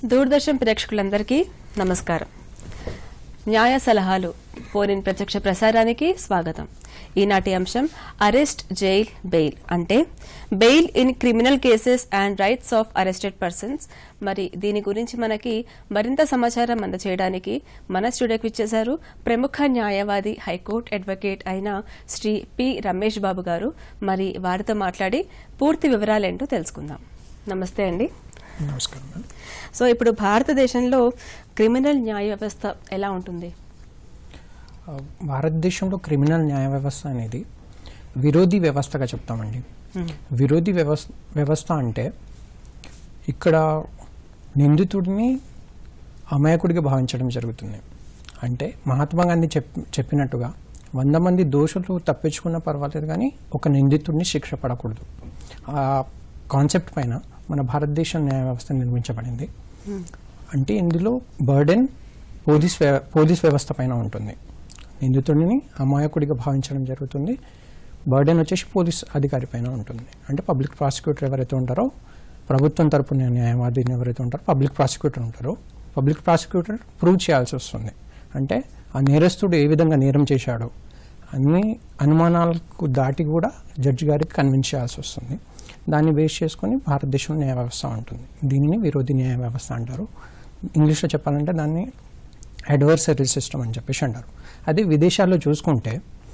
దూరదర్శన్ ప్రేక్షకులందరికీ నమస్కారం న్యాయ సలహాలు ఫోన్ ప్రత్యక్ష ప్రసారానికి స్వాగతం ఈనాటి అంశం అరెస్ట్ జైల్ బెయిల్ అంటే bail in criminal cases and rights of arrested persons మరి దీని గురించి మనకి మరింత సమాచారం అందజేయడానికి మన స్టూడియోకి ఇచ్చేశారు ప్రముఖ న్యాయవాది హైకోర్టు అడ్వకేట్ అయిన శ్రీ పి రమేష్ బాబు గారు మరి వారితో మాట్లాడి పూర్తి వివరాలేంటో తెలుసుకుందాం నమస్తే అండి నమస్కారం మేడం సో ఇప్పుడు భారతదేశంలో క్రిమినల్ న్యాయ వ్యవస్థ ఎలా ఉంటుంది ఆ, భారతదేశంలో క్రిమినల్ న్యాయ వ్యవస్థ అనేది విరోధి వ్యవస్థగా చెప్తామండి విరోధి వ్యవస్థ వ్యవస్థ అంటే ఇక్కడ నిందితుడిని అమాయకుడిగా భావించడం జరుగుతుంది అంటే మహాత్మా గాంధీ చెప్ చెప్పినట్టుగా వంద మంది దోషులు తప్పించుకున్నా పర్వాలేదు కానీ ఒక నిందితుడిని శిక్ష పడకూడదు ఆ కాన్సెప్ట్ పైన మన భారతదేశం న్యాయ వ్యవస్థ నిర్మించబడింది అంటే ఇందులో బర్డెన్ పోలీస్ వ్య- పోలీస్ వ్యవస్థ పైన ఉంటుంది నిందితుడిని అమాయకుడిగా భావించడం జరుగుతుంది బర్డెన్ వచ్చేసి పోలీస్ అధికారి పైన ఉంటుంది అంటే పబ్లిక్ ప్రాసిక్యూటర్ ఎవరైతే ఉంటారో ప్రభుత్వం తరపున న్యాయవాదిని ఎవరైతే ఉంటారో పబ్లిక్ ప్రాసిక్యూటర్ ఉంటారో పబ్లిక్ ప్రాసిక్యూటర్ ప్రూవ్ చేయాల్సి వస్తుంది అంటే ఆ నేరస్తుడు ఏ విధంగా నేరం చేశాడో అన్ని అనుమానాలకు దాటి కూడా జడ్జి గారికి కన్విన్స్ చేయాల్సి వస్తుంది దాన్ని బేస్ చేసుకొని భారతదేశంలో న్యాయ వ్యవస్థ ఉంటుంది దీనిని విరోధి న్యాయ వ్యవస్థ అంటారు ఇంగ్లీష్లో చెప్పాలంటే దాన్ని అడ్వర్సరీ సిస్టమ్ అని చెప్పేసి అంటారు అదే విదేశాల్లో చూసుకుంటే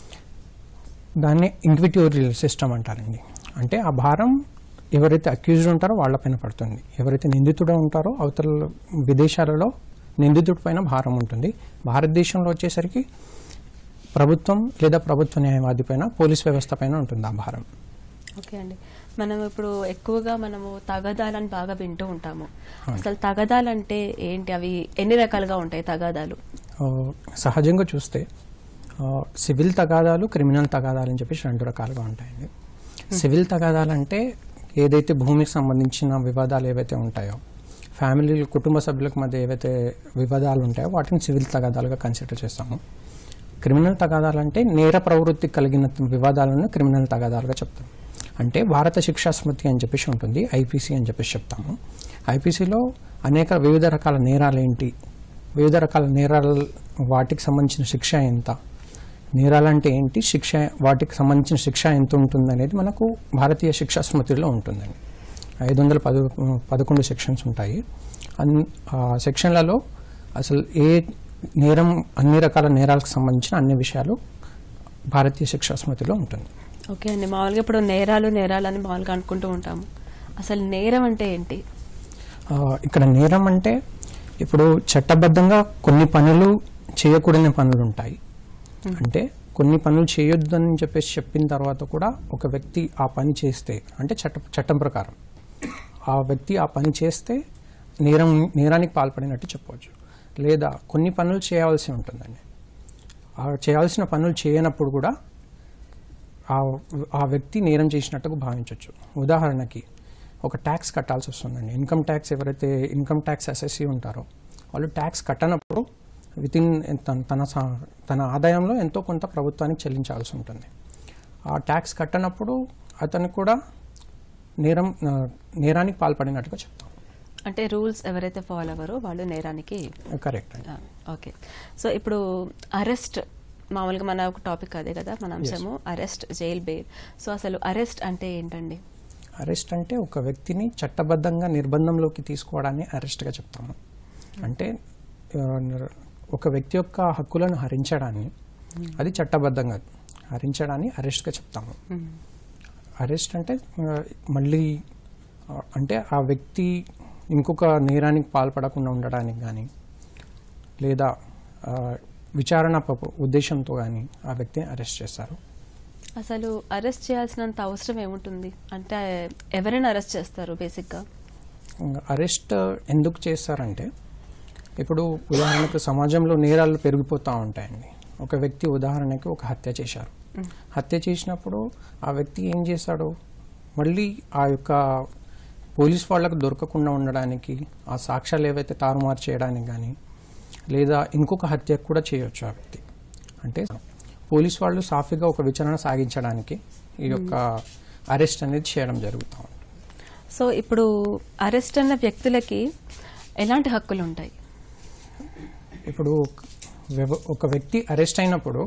దాన్ని ఇంక్విటోరియల్ సిస్టమ్ అంటారండి అంటే ఆ భారం ఎవరైతే అక్యూజ్డ్ ఉంటారో వాళ్ళపైన పడుతుంది ఎవరైతే నిందితుడు ఉంటారో అవతల విదేశాలలో నిందితుడి పైన భారం ఉంటుంది భారతదేశంలో వచ్చేసరికి ప్రభుత్వం లేదా ప్రభుత్వ న్యాయవాది పైన పోలీస్ వ్యవస్థ పైన ఉంటుంది ఆ భారం ఓకే అండి మనం ఇప్పుడు ఎక్కువగా మనము తగాదాలని బాగా వింటూ ఉంటాము అసలు తగాదాలంటే ఏంటి అవి ఎన్ని రకాలుగా ఉంటాయి తగాదాలు ఆ, సహజంగా చూస్తే ఆ, సివిల్ తగాదాలు క్రిమినల్ తగాదాలు అని చెప్పేసి రెండు రకాలుగా ఉంటాయండి సివిల్ తగాదాలు అంటే ఏదైతే భూమికి సంబంధించిన వివాదాలు ఏవైతే ఉంటాయో ఫ్యామిలీ కుటుంబ సభ్యులకు మధ్య ఏవైతే వివాదాలు ఉంటాయో వాటిని సివిల్ తగాదాలుగా కన్సిడర్ చేస్తాము క్రిమినల్ తగాదాలు అంటే నేర ప్రవృత్తి కలిగిన వివాదాలను క్రిమినల్ తగాదాలుగా చెప్తాం అంటే భారత శిక్షా స్మృతి అని చెప్పేసి ఉంటుంది ఐపీసీ అని చెప్పేసి చెప్తాము ఐపీసీలో అనేక వివిధ రకాల నేరాలు ఏంటి వివిధ రకాల నేరాలు వాటికి సంబంధించిన శిక్ష ఎంత నేరాలంటే ఏంటి శిక్ష వాటికి సంబంధించిన శిక్ష ఎంత ఉంటుంది అనేది మనకు భారతీయ శిక్షా స్మృతిలో ఉంటుందండి ఐదు వందల పద పదకొండు సెక్షన్స్ ఉంటాయి అన్ ఆ సెక్షన్లలో అసలు ఏ నేరం అన్ని రకాల నేరాలకు సంబంధించిన అన్ని విషయాలు భారతీయ శిక్షా స్మృతిలో ఉంటుంది ఓకే అండి మామూలుగా ఇప్పుడు నేరాలు నేరాలు అని మామూలుగా అనుకుంటూ ఉంటాము అసలు నేరం అంటే ఏంటి ఆ, ఇక్కడ నేరం అంటే ఇప్పుడు చట్టబద్ధంగా కొన్ని పనులు చేయకూడని పనులు ఉంటాయి అంటే కొన్ని పనులు చేయొద్దని చెప్పేసి చెప్పిన తర్వాత కూడా ఒక వ్యక్తి ఆ పని చేస్తే అంటే చట్ట చట్టం ప్రకారం ఆ వ్యక్తి ఆ పని చేస్తే నేరం నేరానికి పాల్పడినట్టు చెప్పవచ్చు లేదా కొన్ని పనులు చేయాల్సి ఉంటుందండి ఆ చేయాల్సిన పనులు చేయనప్పుడు కూడా ఆ ఆ వ్యక్తి నేరం చేసినట్టుగా భావించవచ్చు ఉదాహరణకి ఒక ట్యాక్స్ కట్టాల్సి వస్తుందండి ఇన్కమ్ ట్యాక్స్ ఎవరైతే ఇన్కమ్ ట్యాక్స్ ఎస్ఎస్సి ఉంటారో వాళ్ళు ట్యాక్స్ కట్టనప్పుడు విత్ ఇన్ తన సా- తన ఆదాయంలో ఎంతో కొంత ప్రభుత్వానికి చెల్లించాల్సి ఉంటుంది ఆ ట్యాక్స్ కట్టనప్పుడు అతను కూడా నేరం ఆ, నేరానికి పాల్పడినట్టుగా చెప్తాం అంటే రూల్స్ ఎవరైతే ఫాలో అవ్వరో వాళ్ళు నేరానికి కరెక్ట్ అండి ఆ, ఓకే సో ఇప్పుడు అరెస్ట్ మామూలుగా మన ఒక టాపిక్ అదే కదా మన అంశము అరెస్ట్ జైల్ బెయిల్ సో అసలు అరెస్ట్ అంటే ఏంటండి అరెస్ట్ అంటే ఒక వ్యక్తిని చట్టబద్ధంగా నిర్బంధంలోకి తీసుకోవడాన్ని అరెస్ట్గా చెప్తాము అంటే ఆ, నిర్- ఒక వ్యక్తి యొక్క హక్కులను హరించడాన్ని అది చట్టబద్ధంగా హరించడాన్ని అరెస్ట్గా చెప్తాము అరెస్ట్ అంటే ఆ, మళ్ళీ ఆ, అంటే ఆ వ్యక్తి ఇంకొక నేరానికి పాల్పడకుండా ఉండడానికి కానీ లేదా ఆ, విచారణ ప- ఉద్దేశంతో కానీ ఆ వ్యక్తిని అరెస్ట్ చేస్తారు అసలు అరెస్ట్ చేయాల్సినంత అవసరం ఏముంటుంది అంటే ఎవరైనా అరెస్ట్ చేస్తారు బేసిక్గా అరెస్ట్ ఎందుకు చేస్తారంటే ఇప్పుడు ఉదాహరణకు సమాజంలో నేరాలు పెరిగిపోతూ ఉంటాయండి ఒక వ్యక్తి ఉదాహరణకి ఒక హత్య చేశారు హత్య చేసినప్పుడు ఆ వ్యక్తి ఏం చేశాడు మళ్ళీ ఆ యొక్క పోలీస్ వాళ్ళకు దొరకకుండా ఉండడానికి ఆ సాక్ష్యాలు ఏవైతే తారుమారు చేయడానికి కానీ లేదా ఇంకొక హత్య కూడా చేయొచ్చు ఆ వ్యక్తి అంటే పోలీస్ వాళ్ళు సాఫీగా ఒక విచారణ సాగించడానికి ఈ యొక్క అరెస్ట్ అనేది చేయడం జరుగుతూ ఉంటుంది సో ఇప్పుడు అరెస్ట్ అన్న వ్యక్తులకి ఎలాంటి హక్కులు ఉంటాయి ఇప్పుడు వ్యవ- ఒక వ్యక్తి అరెస్ట్ అయినప్పుడు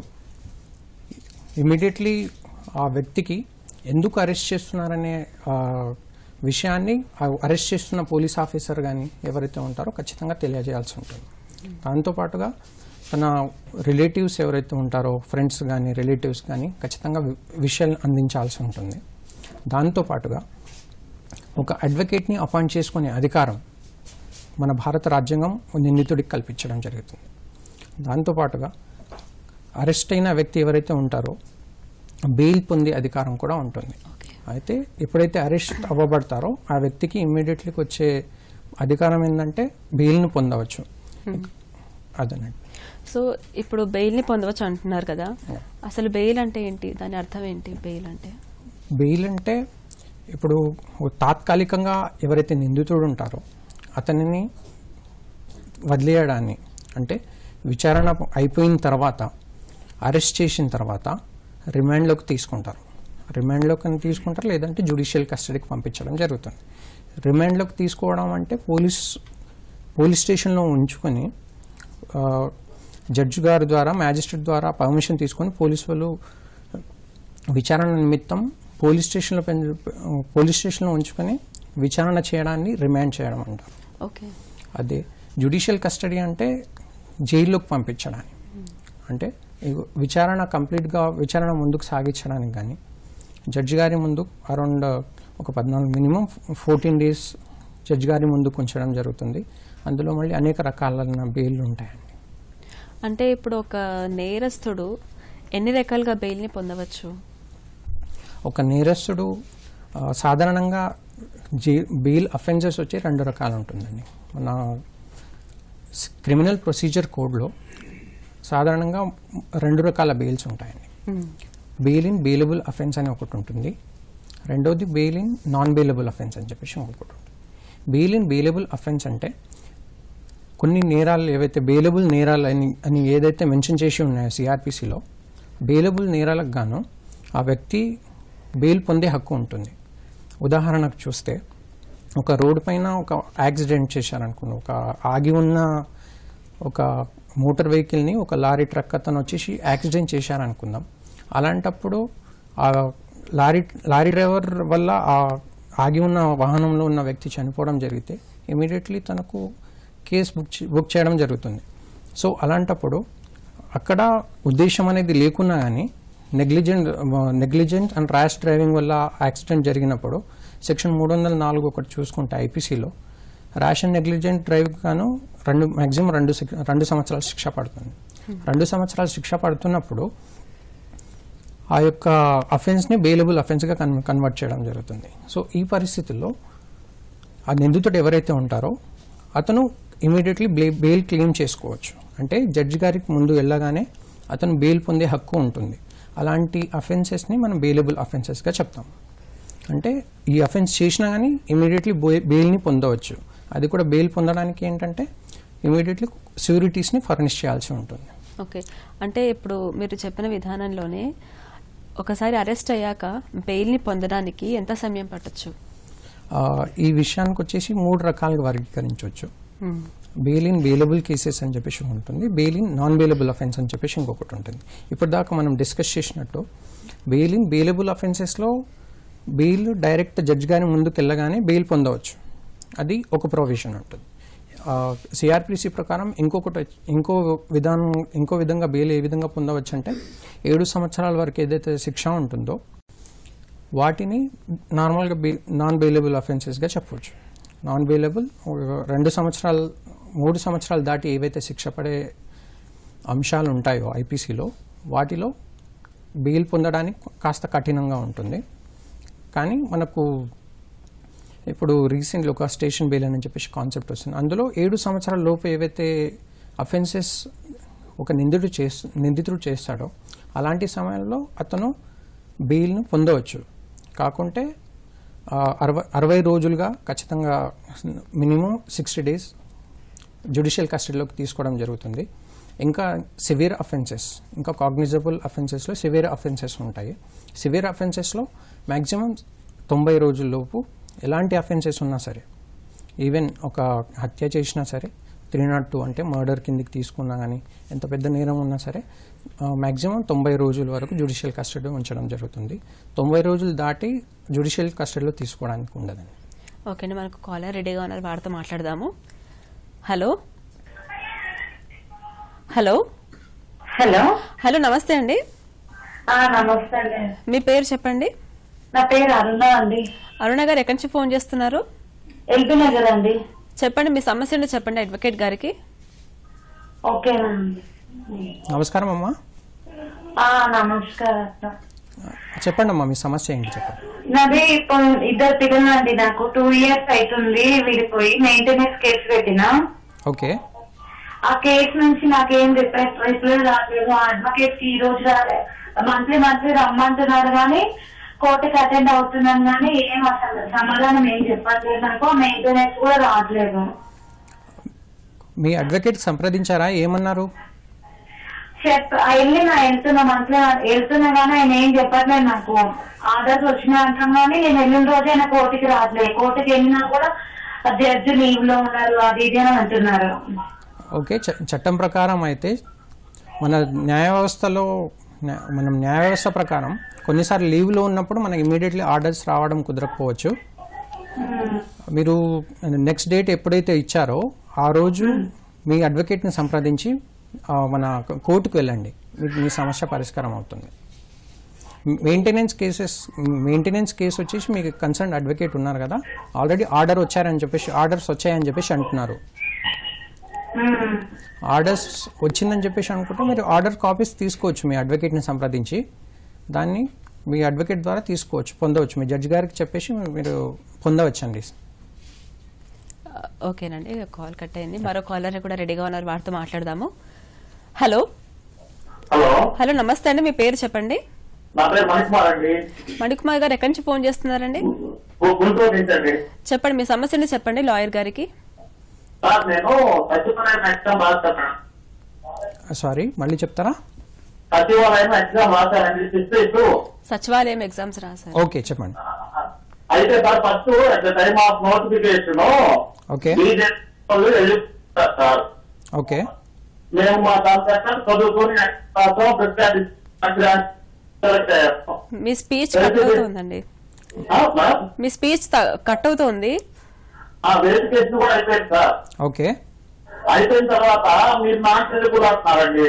ఇమీడియట్లీ ఆ వ్యక్తికి ఎందుకు అరెస్ట్ చేస్తున్నారనే ఆ, విషయాన్ని ఆ అరెస్ట్ చేస్తున్న పోలీస్ ఆఫీసర్ కానీ ఎవరైతే ఉంటారో ఖచ్చితంగా తెలియజేయాల్సి ఉంటుంది దాంతోపాటుగా తన రిలేటివ్స్ ఎవరైతే ఉంటారో ఫ్రెండ్స్ కానీ రిలేటివ్స్ కానీ ఖచ్చితంగా వి- విషయాలు అందించాల్సి ఉంటుంది దాంతోపాటుగా ఒక అడ్వకేట్ని అపాయింట్ చేసుకునే అధికారం మన భారత రాజ్యాంగం నిందితుడికి కల్పించడం జరుగుతుంది దాంతోపాటుగా అరెస్ట్ అయిన వ్యక్తి ఎవరైతే ఉంటారో బెయిల్ పొందే అధికారం కూడా ఉంటుంది ఓకే అయితే ఎప్పుడైతే అరెస్ట్ అవ్వబడతారో ఆ వ్యక్తికి ఇమ్మీడియట్లీకి వచ్చే అధికారం ఏంటంటే బెయిల్ను పొందవచ్చు అదనండి సో ఇప్పుడు బెయిల్ని పొందవచ్చు అంటున్నారు కదా Yeah. అసలు బెయిల్ అంటే ఏంటి దాని అర్థం ఏంటి బెయిల్ అంటే బెయిల్ అంటే ఇప్పుడు తాత్కాలికంగా ఎవరైతే నిందితుడు ఉంటారో అతనిని వదిలేయడాన్ని అంటే విచారణ అయిపోయిన తర్వాత అరెస్ట్ చేసిన తర్వాత రిమాండ్లోకి తీసుకుంటారు రిమాండ్లోకి తీసుకుంటారు లేదంటే జ్యుడిషియల్ కస్టడీకి పంపించడం జరుగుతుంది రిమాండ్లోకి తీసుకోవడం అంటే పోలీస్ పోలీస్ స్టేషన్లో ఉంచుకొని ఆ, జడ్జి గారి ద్వారా మ్యాజిస్ట్రేట్ ద్వారా పర్మిషన్ తీసుకొని పోలీస్ వాళ్ళు విచారణ నిమిత్తం పోలీస్ స్టేషన్లో పెన్- పోలీస్ స్టేషన్లో ఉంచుకొని విచారణ చేయడాన్ని రిమాండ్ చేయడం అంటారు ఓకే అదే జ్యుడిషియల్ కస్టడీ అంటే జైల్లోకి పంపించడానికి అంటే ఈ విచారణ కంప్లీట్గా విచారణ ముందుకు సాగించడానికి కానీ జడ్జి గారి ముందు అరౌండ్ ఒక పద్నాలుగు మినిమం ఫోర్టీన్ డేస్ జడ్జి గారి ముందుకు ఉంచడం జరుగుతుంది అందులో మళ్ళీ అనేక రకాలైన బెయిల్ ఉంటాయండి అంటే ఇప్పుడు ఒక నేరస్తుడు ఎన్ని రకాలుగా బెయిల్ని పొందవచ్చు ఒక నేరస్తుడు ఆ, సాధారణంగా జై బెయిల్ అఫెన్సెస్ వచ్చి రెండు రకాలు ఉంటుందండి మన స్- క్రిమినల్ ప్రొసీజర్ కోడ్లో సాధారణంగా రెండు రకాల బెయిల్స్ ఉంటాయండి మ్మ్. బెయిల్ ఇన్ బెయిలబుల్ అఫెన్స్ అని ఒకటి ఉంటుంది రెండోది bail in non bailable offence అని చెప్పేసి ఇంకొకటి ఉంటుంది బెయిల్ ఇన్ బెయిలబుల్ అఫెన్స్ అంటే కొన్ని నేరాలు ఏవైతే బెయిలబుల్ నేరాలు అని అని ఏదైతే మెన్షన్ చేసి ఉన్నాయో సిఆర్పిసిలో బెయిలబుల్ నేరాలకు గాను ఆ వ్యక్తి బెయిల్ పొందే హక్కు ఉంటుంది ఉదాహరణకు చూస్తే ఒక రోడ్డు పైన ఒక యాక్సిడెంట్ చేశారనుకోండి ఒక ఆగి ఉన్న ఒక మోటార్ వెహికల్ని ఒక లారీ ట్రక్ అతను వచ్చేసి యాక్సిడెంట్ చేశారనుకుందాం అలాంటప్పుడు ఆ లారీ లారీ డ్రైవర్ వల్ల ఆ ఆగి ఉన్న వాహనంలో ఉన్న వ్యక్తి చనిపోవడం జరిగితే ఇమీడియట్లీ తనకు కేసు బుక్ చే- బుక్ చేయడం జరుగుతుంది సో అలాంటప్పుడు అక్కడ ఉద్దేశం అనేది లేకున్నా కానీ negligent negligent and rash driving వల్ల యాక్సిడెంట్ జరిగినప్పుడు సెక్షన్ మూడు వందల నాలుగు ఒకటి చూసుకుంటే ఐపీసీలో ర్యాష్ అండ్ నెగ్లిజెంట్ డ్రైవ్ గాను రెండు మ్యాక్సిమం రెండు శిక్ష- రెండు సంవత్సరాల శిక్ష పడుతుంది రెండు సంవత్సరాల శిక్ష పడుతున్నప్పుడు ఆ యొక్క అఫెన్స్ని బెయిలబుల్ అఫెన్స్గా కన్ కన్వర్ట్ చేయడం జరుగుతుంది సో ఈ పరిస్థితుల్లో ఆ నిందితుడు ఎవరైతే ఉంటారో అతను ఇమీడియట్లీ బెయిల్ క్లెయిమ్ చేసుకోవచ్చు అంటే జడ్జి గారికి ముందు వెళ్ళగానే అతను బెయిల్ పొందే హక్కు ఉంటుంది అలాంటి అఫెన్సెస్ని మనం బెయిలబుల్ అఫెన్సెస్గా చెప్తాం అంటే ఈ అఫెన్స్ చేసినా కానీ ఇమీడియట్లీ బెయిల్ని పొందవచ్చు అది కూడా బెయిల్ పొందడానికి ఏంటంటే ఇమీడియట్లీ సెక్యూరిటీస్ని ఫర్నిష్ చేయాల్సి ఉంటుంది ఓకే అంటే ఇప్పుడు మీరు చెప్పిన విధానంలోనే ఒకసారి అరెస్ట్ అయ్యాక బెయిల్ని పొందడానికి ఎంత సమయం పట్టొచ్చు ఆ, ఈ విషయానికి వచ్చేసి మూడు రకాలుగా వర్గీకరించవచ్చు మ్మ్. బెయిల్ ఇన్ బెయిలబుల్ కేసెస్ అని చెప్పేసి ఒకటి ఉంటుంది bail in non bailable offence అని చెప్పేసి ఇంకొకటి ఉంటుంది ఇప్పుడు దాకా మనం డిస్కస్ చేసినట్టు బెయిల్ ఇన్ బెయిలబుల్ అఫెన్సెస్లో బెయిల్ డైరెక్ట్ జడ్జ్ గారి ముందుకు వెళ్ళగానే బెయిల్ పొందవచ్చు అది ఒక ప్రొవిజన్ ఉంటుంది సిఆర్పిసి ప్రకారం ఇంకొకటి వచ్చి- ఇంకో విధానం ఇంకో విధంగా బెయిల్ ఏ విధంగా పొందవచ్చు అంటే ఏడు సంవత్సరాల వరకు ఏదైతే శిక్ష ఉంటుందో వాటిని నార్మల్గా బెయి నాన్ బెయిలబుల్ అఫెన్సెస్గా చెప్పవచ్చు నాన్ బెయిలబుల్ రెండు సంవత్సరాలు మూడు సంవత్సరాలు దాటి ఏవైతే శిక్ష పడే అంశాలు ఉంటాయో ఐపీసీలో వాటిలో బెయిల్ పొందడానికి కాస్త కఠినంగా ఉంటుంది కానీ మనకు ఇప్పుడు రీసెంట్లీ ఒక స్టేషన్ బెయిల్ అని చెప్పేసి కాన్సెప్ట్ వస్తుంది అందులో ఏడు సంవత్సరాల లోపు ఏవైతే అఫెన్సెస్ ఒక నిందితుడు చేస్తు నిందితుడు చేస్తాడో అలాంటి సమయంలో అతను బెయిల్ను పొందవచ్చు కాకుంటే ఆ, అరవై అరవై రోజులుగా ఖచ్చితంగా మినిమం సిక్స్టీ డేస్ జ్యుడిషియల్ కస్టడీలోకి తీసుకోవడం జరుగుతుంది ఇంకా సివియర్ అఫెన్సెస్ ఇంకా కాగ్నిజబుల్ అఫెన్సెస్లో సివియర్ అఫెన్సెస్ ఉంటాయి సివియర్ అఫెన్సెస్లో మ్యాక్సిమం తొంభై రోజుల్లోపు ఎలాంటి అఫెన్సెస్ ఉన్నా సరే ఈవెన్ ఒక హత్య చేసినా సరే త్రీ నాట్ టూ అంటే మర్డర్ కిందికి తీసుకున్నా కానీ ఎంత పెద్ద నేరం ఉన్నా సరే మ్యాక్సిమం తొంభై రోజుల వరకు జ్యుడిషియల్ కస్టడీ ఉంచడం జరుగుతుంది తొంభై రోజులు దాటి జ్యుడిషియల్ కస్టడీలో తీసుకోవడానికి ఉండదండి ఓకే అండి మనకు కాలర్ రెడీగా ఉన్నారు వారితో మాట్లాడదాము హలో హలో హలో హలో నమస్తే అండి ఆ, నమస్తే అండి మీ పేరు చెప్పండి నా పేరు అరుణ అండి అరుణ గారు ఎక్కడి నుంచి ఫోన్ చేస్తున్నారు ఎల్బీ నగర్ అండి చెప్పండి మీ సమస్య ఏంటో చెప్పండి అడ్వకేట్ గారికి ఓకేనండి నమస్కారం అమ్మా ఆ, నమస్కారం సార్. చెప్పండి అమ్మా మీ సమస్య ఏంటి చెప్పండి నాది ఇప్పుడు ఇద్దరు పిల్లలు అండి నాకు టూ ఇయర్స్ అవుతుంది విడిపోయి మెయింటెనెన్స్ కేసు పెట్టిన ఓకే ఆ కేసు నుంచి నాకేం రిప్లై రిప్లై రాలేదు ఆ అడ్వకేట్ కి ఈ రోజు రాలే మంత్లీ మంత్లీ రమ్మంటున్నారు కానీ కోర్టుకి అటెండ్ అవుతున్నాను కానీ ఏం అసలు సమాధానం ఏం చెప్పట్లేదు నాకు మెయింటెనెన్స్ కూడా రావట్లేదు మీ అడ్వకేట్ సంప్రదించారా ఏమన్నారు చెప్ వెళ్ళి నా వెళ్తున్నా మంత్లీ వెళ్తున్నా కానీ ఆయన ఏం చెప్పట్లేదు నాకు ఆర్డర్స్ వచ్చినా అంటాం కానీ నేను వెళ్ళిన రోజే ఆయన కోర్టుకి రావట్లేదు కోర్టుకి వెళ్ళినా కూడా జడ్జి లీవ్ లో ఉన్నారు అది ఇది అని అంటున్నారు ఓకే చ- చట్టం ప్రకారం అయితే మన న్యాయ వ్యవస్థలో న్యా- మనం న్యాయ వ్యవస్థ ప్రకారం కొన్నిసార్లు లీవ్లో ఉన్నప్పుడు మనకి ఇమీడియట్లీ ఆర్డర్స్ రావడం కుదరకపోవచ్చు మీరు నెక్స్ట్ డేట్ ఎప్పుడైతే ఇచ్చారో ఆ రోజు మీ అడ్వకేట్ని సంప్రదించి ఆ, మన కోర్టుకు వెళ్ళండి మీకు మీ సమస్య పరిష్కారం అవుతుంది మెయింటెనెన్స్ కేసెస్ మెయింటెనెన్స్ కేసు వచ్చేసి మీకు కన్సర్న్ అడ్వకేట్ ఉన్నారు కదా ఆల్రెడీ ఆర్డర్ వచ్చారని చెప్పేసి ఆర్డర్స్ వచ్చాయని చెప్పేసి అంటున్నారు ఉమ్. ఆర్డర్స్ వచ్చిందని చెప్పేసి అనుకుంటే మీరు ఆర్డర్ కాపీస్ తీసుకోవచ్చు మీ అడ్వకేట్ని సంప్రదించి దాన్ని మీ అడ్వకేట్ ద్వారా తీసుకోవచ్చు పొందవచ్చు మీ జడ్జి గారికి చెప్పేసి మీరు పొందవచ్చండి ఆ, ఓకేనండి కాల్ కట్ అయింది మరో కాలర్ కూడా రెడీగా ఉన్నారు వారితో మాట్లాడదాము హలో హలో హలో నమస్తే అండి మీ పేరు చెప్పండి నా పేరు మణికుమార్ అండి మణికుమార్ గారు ఎక్కడి నుంచి ఫోన్ చేస్తున్నారండి గు- గుంటూరు నుంచి అండి చెప్పండి మీ సమస్యని చెప్పండి లాయర్ గారికి సార్ నేను సచివాలయం ఎగ్జామ్ రాస్తాను సారీ మళ్ళీ చెప్తారా సచివాలయం ఎగ్జామ్ రాశానండి సిక్స్త్ టూ సచివాలయం ఎగ్జామ్స్ రాశారు ఓకే చెప్పండి అయితే sir first at the time of notification okay BJP వాళ్ళు వెళ్ళిపోతారు సార్ ఓకే మేము మా దాని చదువుకొని రాసాం, ప్రిపేర్ చేసాం. సెలెక్ట్ అయ్యాం. మీ స్పీచ్ కట్ అవుతుందండి ఆ, మేడం? మీ స్పీచ్ కట్ అవుతుంది ఆ వెరిఫికేషన్ కూడా అయిపోయింది సార్ ఓకే అయిపోయిన తర్వాత మీరు నాకు తెలుగులో అంటున్నారండి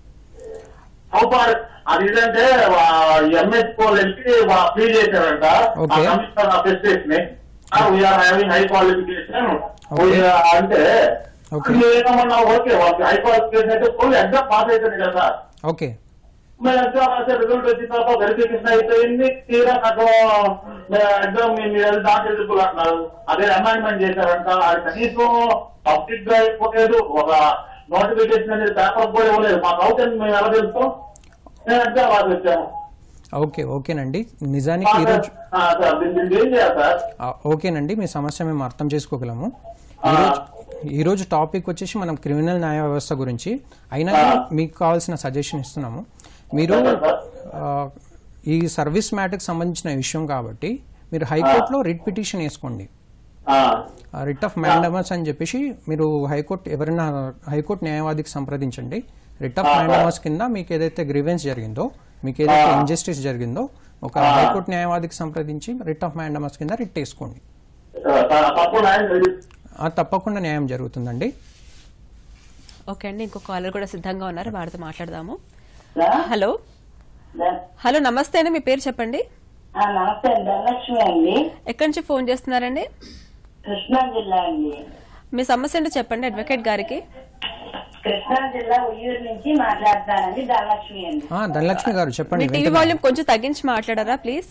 సూపర్ అది ఏంటంటే ఎంఎస్ పోల్ వెళ్ళి ఫీల్ చేశారంట Okay. కమిషనర్ అప్రిసియేషన్ ని we are having high qualification Okay. అంటే Okay. ఏమన్నా ఓకే వాళ్ళకి హై క్వాలిఫికేషన్ అయితే ఫుల్ ఎగ్జామ్ పాస్ అవుతుంది కదా ఓకే మేము ఎగ్జామ్ రాసే రిజల్ట్ వచ్చిన తర్వాత వెరిఫికేషన్ అయిపోయింది తీరా నాకు ఎగ్జామ్ మీరు దాంట్లో ఎదుర్కొలు అంటున్నారు అదే అమైన్మెంట్ చేశారంట అది కనీసం పబ్లిక్ గా అయిపోలేదు ఒక నోటిఫికేషన్ అనేది పేపర్ కూడా ఇవ్వలేదు మాకు అవుతుంది మేము ఎలా తెలుస్తాం నేను ఎగ్జామ్ రాసి వచ్చాను ఓకే ఓకేనండి నిజానికి ఈరోజు ఆ, సార్ దీన్ని దీన్ని ఏం చేయాలి సార్ ఆ, ఓకేనండి మీ సమస్య మేము అర్థం చేసుకోగలము ఈరోజు ఈరోజు టాపిక్ వచ్చేసి మనం క్రిమినల్ న్యాయ వ్యవస్థ గురించి అయినా కానీ మీకు కావాల్సిన సజెషన్ ఇస్తున్నాము మీరు ఆ, ఈ సర్వీస్ మ్యాటర్కి సంబంధించిన విషయం కాబట్టి మీరు హైకోర్టులో రిట్ పిటిషన్ వేసుకోండి ఆ, రిట్ ఆఫ్ మ్యాండమస్ అని చెప్పేసి మీరు హైకోర్టు ఎవరైనా హైకోర్టు న్యాయవాదికి సంప్రదించండి రిట్ ఆఫ్ మ్యాండమస్ కింద మీకు ఏదైతే గ్రీవెన్స్ జరిగిందో మీకు ఏదైతే ఇంజస్టిస్ జరిగిందో ఒక హైకోర్టు న్యాయవాదికి సంప్రదించి రిట్ ఆఫ్ మ్యాండమస్ కింద రిట్ వేసుకోండి సార్, తప్పకుండా ఆయన ఆ, తప్పకుండా న్యాయం జరుగుతుందండి ఓకే అండి ఇంకో కాలర్ కూడా సిద్ధంగా ఉన్నారు వారితో మాట్లాడదాము సార్? Hello sir? హలో నమస్తే అండి మీ పేరు చెప్పండి ఆ, నమస్తే అండి ధనలక్ష్మి అండి ఎక్కడి నుంచి ఫోన్ చేస్తున్నారండి కృష్ణా జిల్లా అండి మీ సమస్య ఏంటో చెప్పండి అడ్వకేట్ గారికి కృష్ణా జిల్లా ఉయ్యూరు నుంచి మాట్లాడతానండి ధనలక్ష్మి అండి ఆ, ధనలక్ష్మి గారు మీ చెప్పండి టీవీ వింటున్నాను. వాల్యూమ్ కొంచెం తగ్గించి మాట్లాడారా ప్లీజ్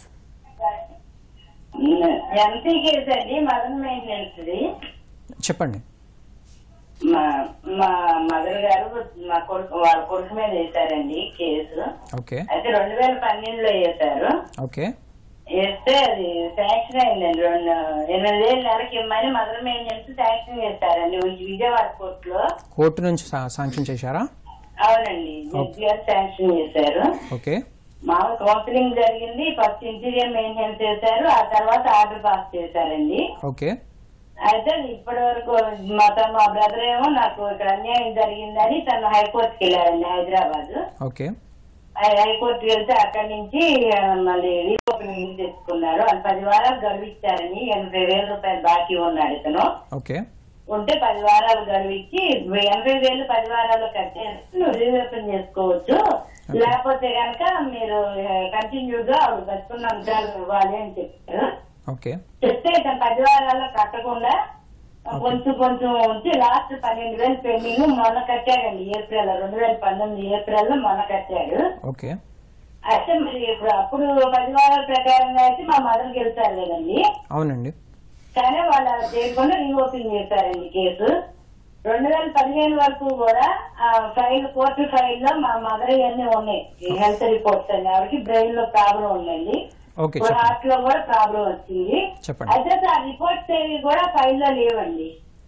ఎంపీ కేసు అండి మదన్ మెయింటెనెన్స్ చెప్పండి మా మా మదర్ గారు మా కొడుకు వాళ్ళ కొడుకు మీద వేశారండి కేసు ఓకే అయితే రెండు వేల పన్నెండులో వేశారు ఓకే వేస్తే అది శాంక్షన్ అయిందండి రెండు ఎనిమిది వేల నెలకి ఇమ్మని మదర్ మెయింటెనెన్స్ శాంక్షన్ చేశారండి విజయవాడ కోర్టులో కోర్టు నుంచి సా- శాంక్షన్ చేశారా అవునండి జడ్జి గారు శాంక్షన్ చేశారు ఓకే మామూలు కౌన్సిలింగ్ జరిగింది ఫస్ట్ ఇంటీరియర్ మెయింటెనెన్స్ చేశారు ఆ తర్వాత ఆర్డర్ పాస్ చేశారండి ఓకే అయితే ఇప్పటి వరకు మా తన మా బ్రదర్ ఏమో నాకు ఇక్కడ అన్యాయం జరిగిందని తను హైకోర్టుకి వెళ్ళారండి హైదరాబాద్ ఓకే హై- హైకోర్టుకి వెళ్తే అక్కడి నుంచి ఆ, మళ్ళీ రీఓపెనింగ్ తెచ్చుకున్నారు అది పది వారాలు గడువు ఇచ్చారని ఎనభై వేల రూపాయలు బాకీ ఉన్నాడు ఇతను ఓకే ఉంటే పది వారాలు గడువు ఇచ్చి ఎనభై వేలు పది వారాలు కట్టేసి నువ్వు రీఓపెన్ చేసుకోవచ్చు లేకపోతే గనక మీరు కంటిన్యూ గా ఆవిడ బతుకున్న అంశాలు ఇవ్వాలి అని చెప్పారు ఓకే చెప్తే ఇతను పది వారాల్లో కట్టకుండా కొంచెం కొంచెం ఉంచి లాస్ట్ పన్నెండు వేలు పెండింగ్ మొన్న కట్టాడండి ఏప్రిల్ రెండు వేల పంతొమ్మిది ఏప్రిల్ లో మొన్న కట్టాడు ఓకే అయితే మరి ఇప్పుడు అప్పుడు పది వారాల ప్రకారంగా అయితే మా మదర్ గెలిచారు లేదండి అవునండి కానీ వాళ్ళు అలా చేయకుండా రీఓపెన్ చేశారండి కేసు రెండు వేల పదిహేను వరకు కూడా ఆ ఫైల్ కోర్టు ఫైల్ లో మా మదర్ ఇవన్నీ ఉన్నాయి హెల్త్ రిపోర్ట్స్ అండి ఆవిడకి బ్రెయిన్ లో ప్రాబ్లం ఉందండి ఓకే ఇప్పుడు చెప్పండి హార్ట్ లో కూడా ప్రాబ్లం వచ్చింది చెప్పండి. అయితే ఆ రిపోర్ట్స్ ఏవి కూడా ఫైల్ లో లేవండి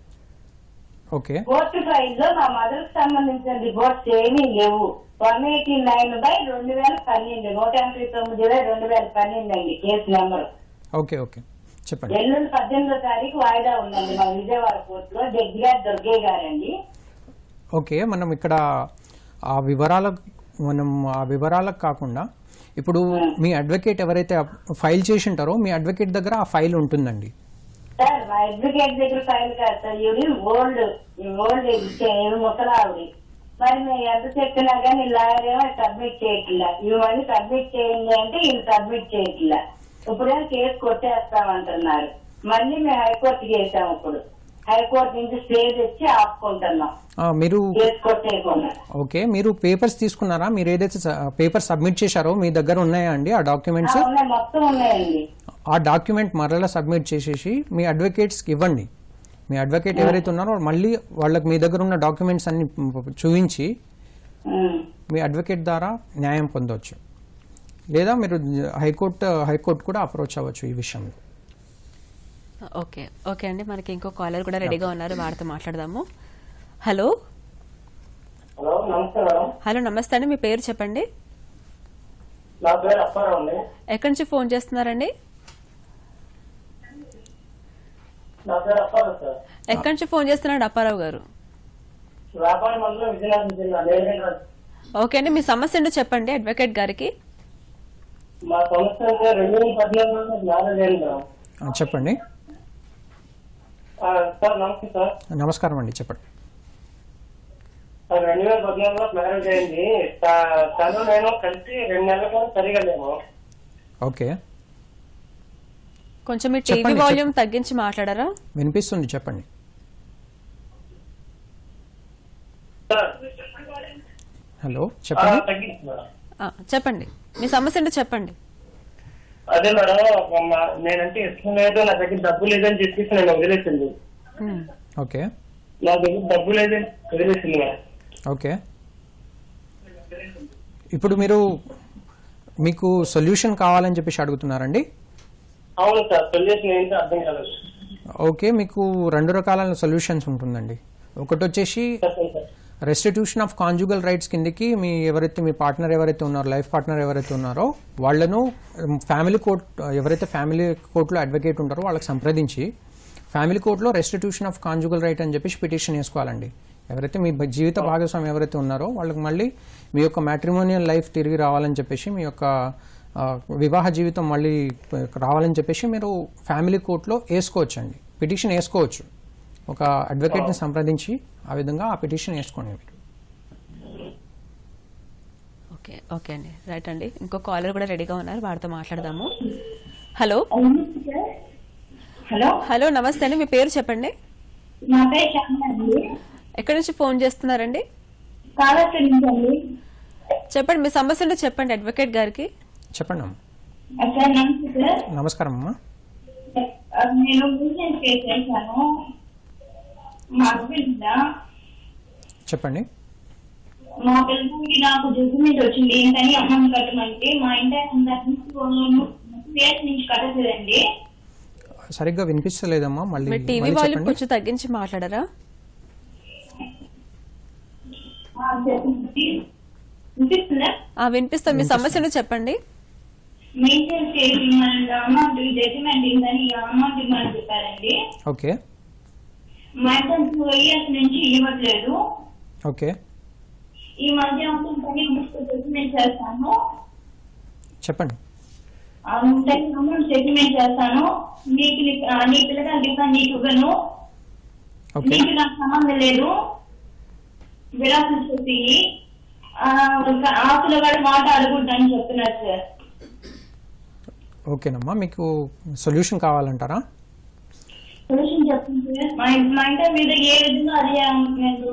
ఓకే కోర్టు ఫైల్ లో మా మదర్ కి సంబంధించిన రిపోర్ట్స్ ఏమీ లేవు వన్ ఎయిటీ నైన్ బై రెండు వేల పన్నెండు నూట ఎనభై తొమ్మిది బై రెండు వేల పన్నెండు అండి కేసు నెంబర్ ఓకే ఓకే చెప్పండి ఎల్లుండి పద్దెనిమిదో తారీఖు వాయిదా ఉందండి మా విజయవాడ కోర్టులో జడ్జి గారు దుర్గయ్య గారండి ఓకే మనం ఇక్కడ ఆ వివరాల మనం ఆ వివరాలకు కాకుండా ఇప్పుడు మీ అడ్వకేట్ ఎవరైతే ఫైల్ చేసి ఉంటారో మీ అడ్వకేట్ దగ్గర ఆ ఫైల్ ఉంటుందండి సార్ మా అడ్వకేట్ దగ్గర ఫైల్ కాదు సార్ ఇవి ఓల్డ్ ఓల్డ్ ఇవి ముసలావిడి మరి మేము ఎంత చెప్పినా కానీ లాయర్ ఏమో సబ్మిట్ చేయట్లా ఇవి మళ్ళీ సబ్మిట్ చేయండి అంటే ఇవి సబ్మిట్ చేయట్లా ఇప్పుడేమో కేసు కొట్టేస్తామంటున్నారు మళ్ళీ మేము హైకోర్టుకి వేసాం ఇప్పుడు హైకోర్టు నుంచి స్టే తెచ్చి ఆపుకుంటున్నాం ఆ, మీరు కేసు కొట్టేయకుండా ఓకే మీరు పేపర్స్ తీసుకున్నారా మీరు ఏదైతే పేపర్ సబ్మిట్ చేశారో మీ దగ్గర ఉన్నాయా అండి ఆ ఆ, డాక్యుమెంట్స్ ఉన్నాయి మొత్తం ఉన్నాయండి ఆ డాక్యుమెంట్ మరలా సబ్మిట్ చేసేసి మీ అడ్వకేట్స్కి ఇవ్వండి మీ అడ్వకేట్ ఎవరైతే ఉన్నారో వాళ్ళకి వాళ్ళకి మీ దగ్గర ఉన్న డాక్యుమెంట్స్ అన్ని చూపించి ఉమ్. మీ అడ్వకేట్ ద్వారా న్యాయం పొందవచ్చు లేదా మీరు హైకోర్టు హైకోర్టు కూడా అప్రోచ్ అవ్వచ్చు ఈ విషయంలో ఓకే ఓకే అండి మనకి ఇంకో కాలర్ కూడా రెడీగా ఉన్నారు వారితో మాట్లాడదాము హలో హలో నమస్తే మేడం హలో నమస్తే అండి మీ పేరు చెప్పండి నా పేరు అప్పారావు అండి ఎక్కడి నుంచి ఫోన్ చేస్తున్నారండి నా పేరు అప్పారావు సార్ ఎక్కడి నుంచి ఫోన్ చేస్తున్నాడు అప్పారావు గారు వ్యాపార మండలం విజయనగరం జిల్లా నేరేడు ఓకే అండి మీ సమస్య ఏంటో చెప్పండి అడ్వకేట్ గారికి మా సంస్థ అంటే రెండు వేల పద్నాలుగులో మ్యారేజ్ అయింది మేడం ఆ, చెప్పండి ఆ, సార్ నమస్తే సార్ నమస్కారం అండి చెప్పండి సార్ రెండు వేల పద్నాలుగులో మ్యారేజ్ అయింది త- తను నేను కలిసి రెండు నెలల కూడా సరిగా లేము కొంచెం ఓకే మీ టీవీ చెప్పండి, వాల్యూమ్ తగ్గించి మాట్లాడారా వినిపిస్తుంది చెప్పండి సార్ హలో ఆ, చెప్పండి తగ్గింది మేడం ఆ, చెప్పండి మీ సమస్య ఏంటో చెప్పండి అదే మేడం మా- నేనంటే ఇష్టం లేదు నా దగ్గర డబ్బు లేదని చెప్పేసి నేను వదిలేసింది ఉమ్. ఓకే నా దగ్గర డబ్బు లేదని వదిలేసింది మేడం ఓకే ఇప్పుడు మీరు మీకు సొల్యూషన్ కావాలని చెప్పేసి అడుగుతున్నారండి అవును సార్ సొల్యూషన్ ఏంటో అర్థం కాలేదు ఓకే మీకు రెండు రకాల సొల్యూషన్స్ ఉంటుందండి ఒకటి వచ్చేసి చెప్పండి sir restitution of conjugal rights కిందకి మీ ఎవరైతే మీ పార్ట్నర్ ఎవరైతే ఉన్నారో లైఫ్ పార్ట్నర్ ఎవరైతే ఉన్నారో వాళ్ళను ఫ్యామిలీ కోర్ట్ ఎవరైతే ఫ్యామిలీ కోర్టులో అడ్వకేట్ ఉంటారో వాళ్ళకి సంప్రదించి ఫ్యామిలీ కోర్టులో రెస్టిట్యూషన్ ఆఫ్ కాంజుగల్ రైట్ అని చెప్పేసి పిటిషన్ వేసుకోవాలండి ఎవరైతే మీ బ- జీవిత భాగస్వామి ఎవరైతే ఉన్నారో వాళ్ళకి మళ్ళీ మీ యొక్క మ్యాట్రిమోనియల్ లైఫ్ తిరిగి రావాలని చెప్పేసి మీ యొక్క ఆ, వివాహ జీవితం మళ్ళీ రావాలని చెప్పేసి మీరు ఫ్యామిలీ కోర్టులో వేసుకోవచ్చండి పిటిషన్ వేసుకోవచ్చు ఒక అడ్వకేట్ని సంప్రదించి ఆ విధంగా ఆ పిటిషన్ వేసుకోండి మీరు ఓకే ఓకే అండి రైట్ అండి ఇంకో కాలర్ కూడా రెడీగా ఉన్నారు వారితో మాట్లాడదాము హలో హలో హలో నమస్తే అండి మీ పేరు చెప్పండి నా పేరు శ్యామ అండి ఎక్కడి నుంచి ఫోన్ చేస్తున్నారండి కాళహస్తి నుంచి అండి చెప్పండి మీ సమస్య ఏంటో చెప్పండి అడ్వకేట్ గారికి చెప్పండి అమ్మ సార్ నమస్తే సార్ నమస్కారం అమ్మా నేను బిజినెస్ కేసు చేశాను మా హస్బెండ్ చెప్పండి మా పిల్లలకి నాకు జబ్బు మీద వచ్చింది ఏంటని అమౌంట్ కట్టమంటే మా ఇంటి ఇయర్స్ నుంచి కట్టలేదండి సరిగ్గా వినిపిస్తలేదమ్మా మళ్ళీ మీ టీవీ మళ్ళీ వాల్యూమ్ చెప్పండి కొంచెం తగ్గించి మాట్లాడరా ఆ, చెప్పండి. వినిపిస్తుందా ఆ వినిపిస్తుంది మీ సమస్య ఏంటో చెప్పండి మెయింటెనెన్స్ చేసి మన అమౌంట్ జడ్జిమెంట్ ఇందని అమౌంట్ ఇవ్వమని చెప్పారండి ఓకే మా ఇంట్లో టూ ఇయర్స్ నుంచి ఇవ్వట్లేదు ఓకే ఈ మధ్య పని సెటిల్మెంట్ చేస్తాను చెప్పండి టెన్ అమౌంట్ సెటిల్మెంట్ చేస్తాను నీకు నీ- ఆ, నీ పిల్లగానికి ఇస్తాను నీకు ఇవ్వను ఓకే నీకు నాకు సంబంధం లేదు విడాకులు చెప్పి ఆ, ఇంకా ఆస్తుల వాడి మాట అడుగుంటాను చెప్తున్నారు సార్ ఓకేనమ్మా మీకు సొల్యూషన్ కావాలంటారా సొల్యూషన్ చెప్పండి సార్ మా మా ఇంటర్ మీద ఏ విధంగా అది నేను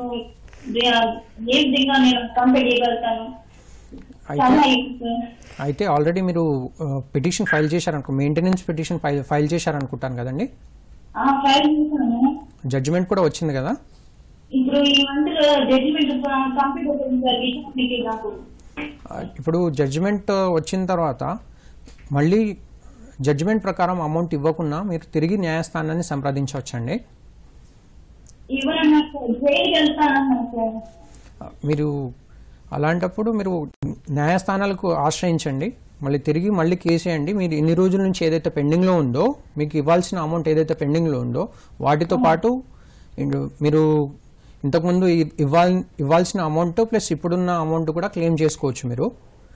ఏ విధంగా నేను కంప్లీట్ చేయగలుగుతాను అయితే చాలా ఎక్కువ సార్ అయితే ఆల్రెడీ మీరు పిటిషన్ ఫైల్ చేశారనుకో మెయింటెనెన్స్ పిటిషన్ ఫైల్ ఫైల్ చేశారనుకుంటాను కదండి ఆ, ఫైల్ చేశాను జడ్జిమెంట్ కూడా వచ్చింది కదా ఇప్పుడు ఈ మంత్ జడ్జిమెంట్ కంప్లీట్ అవుతుంది సార్ విషయానికి నాకు ఆ, ఇప్పుడు జడ్జిమెంట్ వచ్చిన తర్వాత మళ్ళీ జడ్జిమెంట్ ప్రకారం అమౌంట్ ఇవ్వకుండా మీరు తిరిగి న్యాయస్థానాన్ని సంప్రదించవచ్చండి ఇవ్వనన్నా సార్ జైలుకి వెళ్తానన్నా సార్ ఆ, మీరు అలాంటప్పుడు మీరు న్యాయస్థానాలకు ఆశ్రయించండి మళ్ళీ తిరిగి మళ్ళీ కేసు వేయండి మీరు ఇన్ని రోజుల నుంచి ఏదైతే పెండింగ్లో ఉందో మీకు ఇవ్వాల్సిన అమౌంట్ ఏదైతే పెండింగ్లో ఉందో వాటితో పాటు ఇండు- మీరు ఇంతకుముందు ఇ- ఇవ్వాల్ ఇవ్వాల్సిన అమౌంట్ ప్లస్ ఇప్పుడున్న అమౌంట్ కూడా క్లెయిమ్ చేసుకోవచ్చు మీరు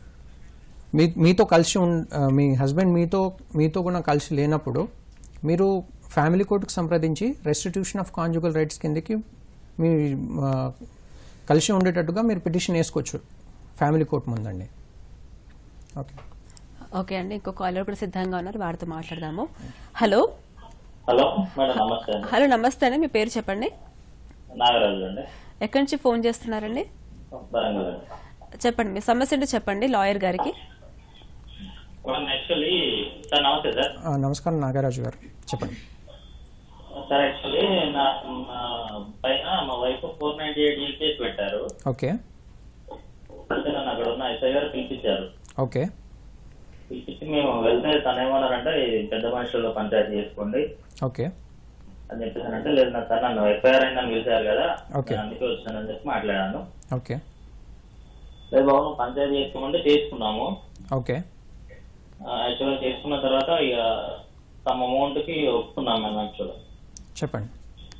మీ మీతో కలిసి ఉన్- ఆ, మీ హస్బెండ్ మీతో మీతో కూడా కలిసి లేనప్పుడు మీరు ఫ్యామిలీ కోర్టుకు సంప్రదించి రెస్టిట్యూషన్ ఆఫ్ కాంజుగల్ రైట్స్ కిందకి మీ ఆ, కలిసి ఉండేటట్టుగా మీరు పిటిషన్ వేసుకోవచ్చు ఫ్యామిలీ కోర్టు ముందండి ఓకే ఓకే అండి ఇంకో కాలర్ కూడా సిద్ధంగా ఉన్నారు వారితో మాట్లాడదాము హలో హలో మేడం నమస్తే అండి హలో నమస్తే అండి మీ పేరు చెప్పండి నాగరాజు అండి ఎక్కడి నుంచి ఫోన్ చేస్తున్నారండి వరంగల్ అండి చెప్పండి మీ సమస్య ఏంటో చెప్పండి లాయర్ గారికి యాక్చువల్లీ సార్ నమస్తే సార్ ఆ, నమస్కారం నాగరాజు గారు చెప్పండి సార్ యాక్చువల్లీ నా మా పైన మా wife four ninety eight case పెట్టారు ఓకే అయితే నన్ను అక్కడ ఉన్న ఎస్ఐ గారు పిలిపించారు ఓకే పిలిపించి మేము వెళ్తే తను ఏమన్నారంటే "ఈ పెద్ద మనుషుల్లో పంచాయతీ చేసుకోండి ఓకే అని చెప్పేసానంటే లేదు నా సార్ నన్ను ఎఫ్ఐఆర్ అయిందని పిలిచారు కదా Okay. నేను అందుకే వచ్చానని చెప్పి మాట్లాడాను ఓకే లేదు బాబు నువ్వు పంచాయతీ చేసుకోమంటే చేసుకున్నాము ఓకే యాక్చువల్గా చేసుకున్న తర్వాత ఇక తమ అమౌంట్ కి ఒప్పుకున్నాం మేము యాక్చువల్గా చెప్పండి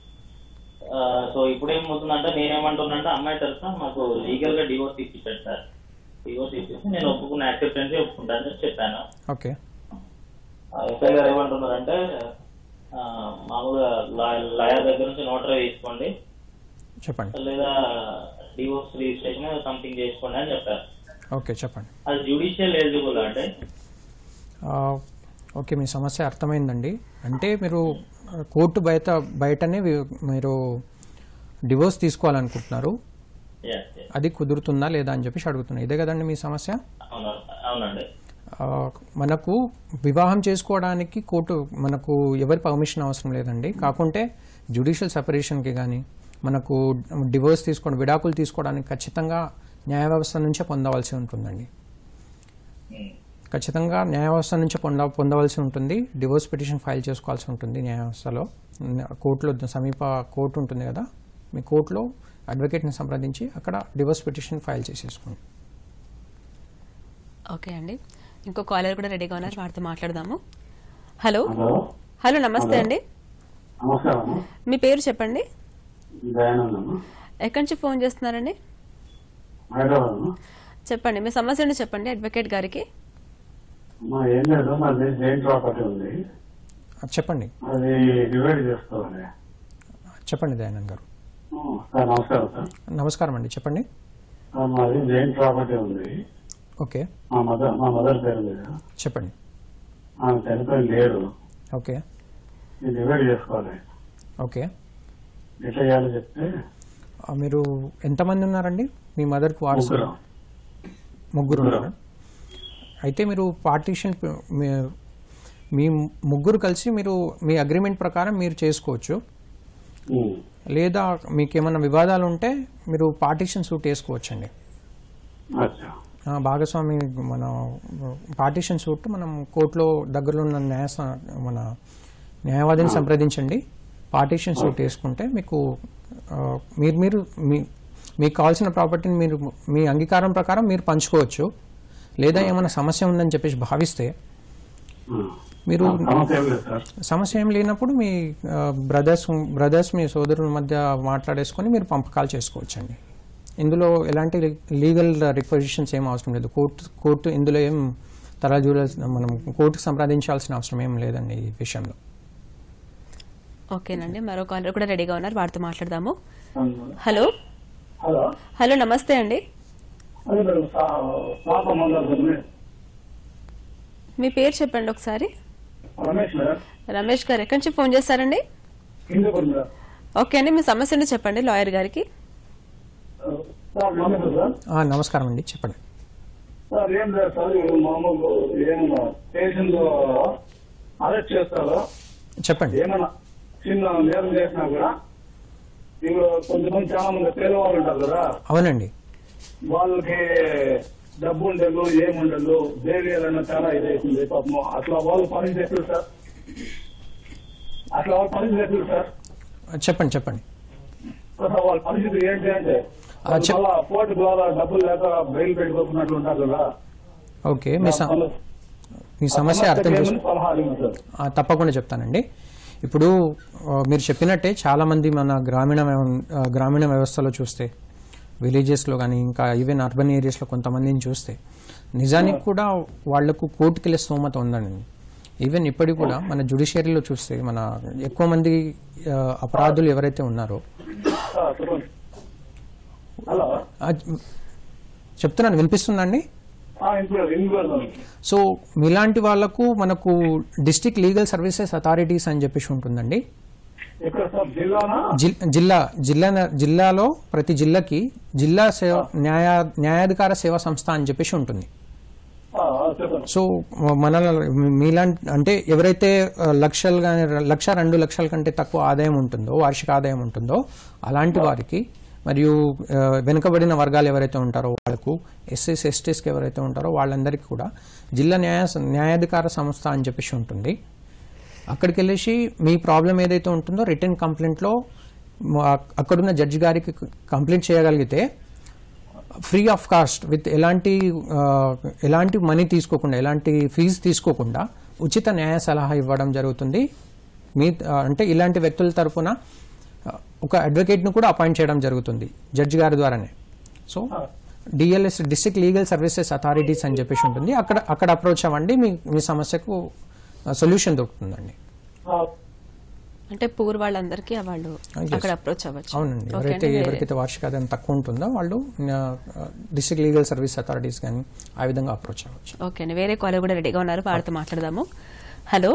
ఆ, సో ఇప్పుడు ఏమవుతుందంటే నేనేమంటున్నానంటే అమ్మాయి తరఫున మాకు లీగల్ గా డివోర్స్ ఇప్పించాడు సార్ డివోర్స్ ఇప్పిస్తే నేను ఒప్పుకున్న యాక్సెప్టెన్స్ ఒప్పుకుంటాను అని చెప్పాను ఓకే ఎస్ఐ గారు ఏమంటున్నారంటే ఆ, మామూలుగా లాయర్ దగ్గర నుంచి నోటరీ తీసుకోండి చెప్పండి లేదా డివోర్స్ రిజిస్ట్రేషన్ సంథింగ్ చేసుకోండి అని చెప్పారు ఓకే చెప్పండి అది జ్యుడిషియల్ ఎలిజిబుల్ అంటే ఆ, ఓకే మీ సమస్య అర్థమైందండి అంటే మీరు ఆ, కోర్టు బయట బయటనే వి- మీరు డివోర్స్ తీసుకోవాలనుకుంటున్నారు Yes, yes. అది కుదురుతుందా లేదా అని చెప్పేసి అడుగుతున్నా ఇదే కదండి మీ సమస్య అవును అవునండి ఆ, మనకు వివాహం చేసుకోవడానికి కోర్టు మనకు ఎవరి పర్మిషన్ అవసరం లేదండి కాకుంటే జ్యుడిషియల్ సెపరేషన్కి కానీ మనకు డివోర్స్ తీసుకోవడం విడాకులు తీసుకోవడానికి ఖచ్చితంగా న్యాయ వ్యవస్థ నుంచే పొందవలసి ఉంటుందండి ఉమ్. ఖచ్చితంగా న్యాయ వ్యవస్థ నుంచి పొంద పొందవలసి ఉంటుంది డివోర్స్ పిటిషన్ ఫైల్ చేసుకోవాల్సి ఉంటుంది న్యాయ వ్యవస్థలో కోర్టులో సమీప కోర్టు ఉంటుంది కదా మీ కోర్టులో అడ్వకేట్ని సంప్రదించి అక్కడ డివోర్స్ పిటిషన్ ఫైల్ చేసేసుకోండి ఓకే అండి ఇంకో కాలర్ కూడా రెడీగా ఉన్నారు వారితో మాట్లాడదాము హలో హలో హలో నమస్తే అండి నమస్కారం మీ పేరు చెప్పండి దయానందమ్మ ఎక్కడి నుంచి ఫోన్ చేస్తున్నారండి హైదరాబాద్ చెప్పండి మీ సమస్య ఏంటో చెప్పండి అడ్వకేట్ గారికి మా ఏం లేదు మాది జైన్ ప్రాపర్టీ ఉంది ఆ, చెప్పండి అది డివైడ్ చేసుకోవాలి చెప్పండి దయానంద్ గారు సార్ నమస్కారం సార్ నమస్కారం అండి చెప్పండి సార్ మాది జైన్ ప్రాపర్టీ ఉంది ఓకే మా మదర్ మా మదర్ పేరు మీద చెప్పండి ఆమె చనిపోయి లేరు ఓకే ఇది డివైడ్ చేసుకోవాలి ఓకే ఎట్లా చేయాలో చెప్తే ఆ, మీరు ఎంతమంది ఉన్నారండి మీ మదర్కి వారసు ముగ్గురు ముగ్గురు ఉన్నారు అయితే మీరు పార్టీషన్ మీ ముగ్గురు కలిసి మీరు మీ అగ్రిమెంట్ ప్రకారం మీరు చేసుకోవచ్చు ఉమ్. లేదా మీకు ఏమైనా వివాదాలు ఉంటే మీరు పార్టీషన్ సూట్ వేసుకోవచ్చండి అచ్చా ఆ, భాగస్వామి మన పార్టీషన్ సూట్ మనం కోర్టులో దగ్గరలో ఉన్న న్యాయ స- మన న్యాయవాదిని సంప్రదించండి పార్టీషన్ సూట్ వేసుకుంటే మీకు ఆ, మీరు మీరు మీ మీకు కావాల్సిన ప్రాపర్టీని మీరు మీ అంగీకారం ప్రకారం మీరు పంచుకోవచ్చు లేదా ఏమైనా సమస్య ఉందని చెప్పేసి భావిస్తే మీరు సమస్య ఏం లేదు సార్ సమస్య ఏం లేనప్పుడు మీ బ్రదర్స్ బ్రదర్స్ మీ సోదరుల మధ్య మాట్లాడేసుకొని మీరు పంపకాలు చేసుకోవచ్చండి ఇందులో ఎలాంటి లీగల్ రిక్వజిషన్స్ ఏం అవసరం లేదు కోర్టు కోర్టు ఇందులో ఏం తల చూడాల్సిన మనం కోర్టుకు సంప్రదించాల్సిన అవసరం ఏం లేదండి ఈ విషయంలో ఓకేనండి మరో కాలర్ కూడా రెడీగా ఉన్నారు వారితో మాట్లాడదాము హలో హలో హలో నమస్తే అండి అదే మేడం పాప మందారు మీ పేరు చెప్పండి ఒకసారి రమేష్ మేడం రమేష్ గారు ఎక్కడి నుంచి ఫోన్ చేస్తారండి హిందూపూర్ మేడం ఓకే అండి మీ సమస్యను చెప్పండి లాయర్ గారికి సార్ నమస్తే సార్ ఆ, నమస్కారం అండి చెప్పండి సార్ ఏం లేదు సార్ ఇది మామూలు ఏమన్నా స్టేషన్ లో అరెస్ట్ చేస్తారు చెప్పండి ఏమన్నా చిన్న నేరం చేసినా కూడా ఇప్పుడు కొంతమంది చాలా మంది పేదవాళ్ళు ఉంటారు కదా అవునండి వాళ్ళకి డబ్బు ఉండదు ఏముండదు దేవేయాలన్న చాలా ఇదైతుంది పాపం అట్లా వాళ్ళు పరిస్థితి ఎట్లు సార్ అట్లా వాళ్ళ పరిస్థితి ఎట్లు సార్ చెప్పండి చెప్పండి అసలు వాళ్ళ పరిస్థితి ఏంటి అంటే ఆ, చెప్- మళ్ళా కోర్టు ద్వారా డబ్బులు లేక బెయిల్ పెట్టుకోకున్నట్లు ఉంటారు కదా ఓకే మీ స- మీ సమస్య అర్థం ఏమని చేసుకో సలహా అడిగింది సార్ ఆ, తప్పకుండా చెప్తానండి ఇప్పుడు ఆ, మీరు చెప్పినట్టే చాలామంది మన గ్రామీణ వ్యవ- ఆ, గ్రామీణ వ్యవస్థలో చూస్తే విలేజెస్లో కానీ ఇంకా ఈవెన్ అర్బన్ ఏరియాస్లో కొంతమందిని చూస్తే నిజానికి కూడా వాళ్లకు కోర్టుకి వెళ్ళే స్తోమత ఉందండి ఈవెన్ ఇప్పటికి కూడా మన జుడిషియరీలో చూస్తే మన ఎక్కువ మంది ఆ, అపరాధులు ఎవరైతే ఉన్నారో ఆ, చెప్పండి హలో ఆ, చెప్తున్నాను వినిపిస్తుందండి ఇంట్లో ఇంట్లో సో మీలాంటి వాళ్లకు మనకు డిస్ట్రిక్ట్ లీగల్ సర్వీసెస్ అథారిటీస్ అని చెప్పేసి ఉంటుందండి ఎక్కడ సార్ జిల్లానా జిల్- జిల్లా జిల్లా జిల్లాలో ప్రతి జిల్లాకి జిల్లా సేవ న్యాయ న్యాయాధికార సేవా సంస్థ అని చెప్పేసి ఉంటుంది ఆ, ఆ, చెప్పండి సో మన మీలాంటి అంటే ఎవరైతే ఆ, లక్షలు కానీ లక్ష రెండు లక్షల కంటే తక్కువ ఆదాయం ఉంటుందో వార్షిక ఆదాయం ఉంటుందో అలాంటి వారికి మరియు ఆ, వెనుకబడిన వర్గాలు ఎవరైతే ఉంటారో వాళ్ళకు ఎస్ఎస్ ఎస్టీస్కి ఎవరైతే ఉంటారో వాళ్ళందరికీ కూడా జిల్లా న్యాయ న్యాయాధికార సంస్థ అని చెప్పేసి ఉంటుంది అక్కడికి వెళ్ళేసి మీ ప్రాబ్లం ఏదైతే ఉంటుందో రిటర్న్ కంప్లైంట్లో అక్కడున్న జడ్జి గారికి కంప్లైంట్ చేయగలిగితే ఫ్రీ ఆఫ్ కాస్ట్ విత్ ఎలాంటి ఆ, ఎలాంటి మనీ తీసుకోకుండా ఎలాంటి ఫీజు తీసుకోకుండా ఉచిత న్యాయ సలహా ఇవ్వడం జరుగుతుంది మీ ఆ, అంటే ఇలాంటి వ్యక్తుల తరఫున ఆ, ఒక అడ్వకేట్ను కూడా అపాయింట్ చేయడం జరుగుతుంది జడ్జి గారి ద్వారానే so DLS district legal services authorities అని చెప్పేసి ఉంటుంది అక్కడ అక్కడ అప్రోచ్ అవ్వండి మీ మీ సమస్యకు సొల్యూషన్ దొరుకుతుందండి ఆ, అంటే పూర్ వాళ్ళందరికీ వాళ్ళు yes. అక్కడ అప్రోచ్ అవ్వచ్చు అవునండి ఓకే ఎవరైతే అండి. ఎవరికైతే వార్షిక ఆదాయం తక్కువ ఉంటుందో వాళ్ళు డిస్ట్రిక్ట్ లీగల్ సర్వీస్ అథారిటీస్ కానీ ఆ విధంగా అప్రోచ్ అవ్వచ్చు ఓకే అండి వేరే కాలర్ కూడా రెడీగా ఉన్నారు వారితో మాట్లాడదాము హలో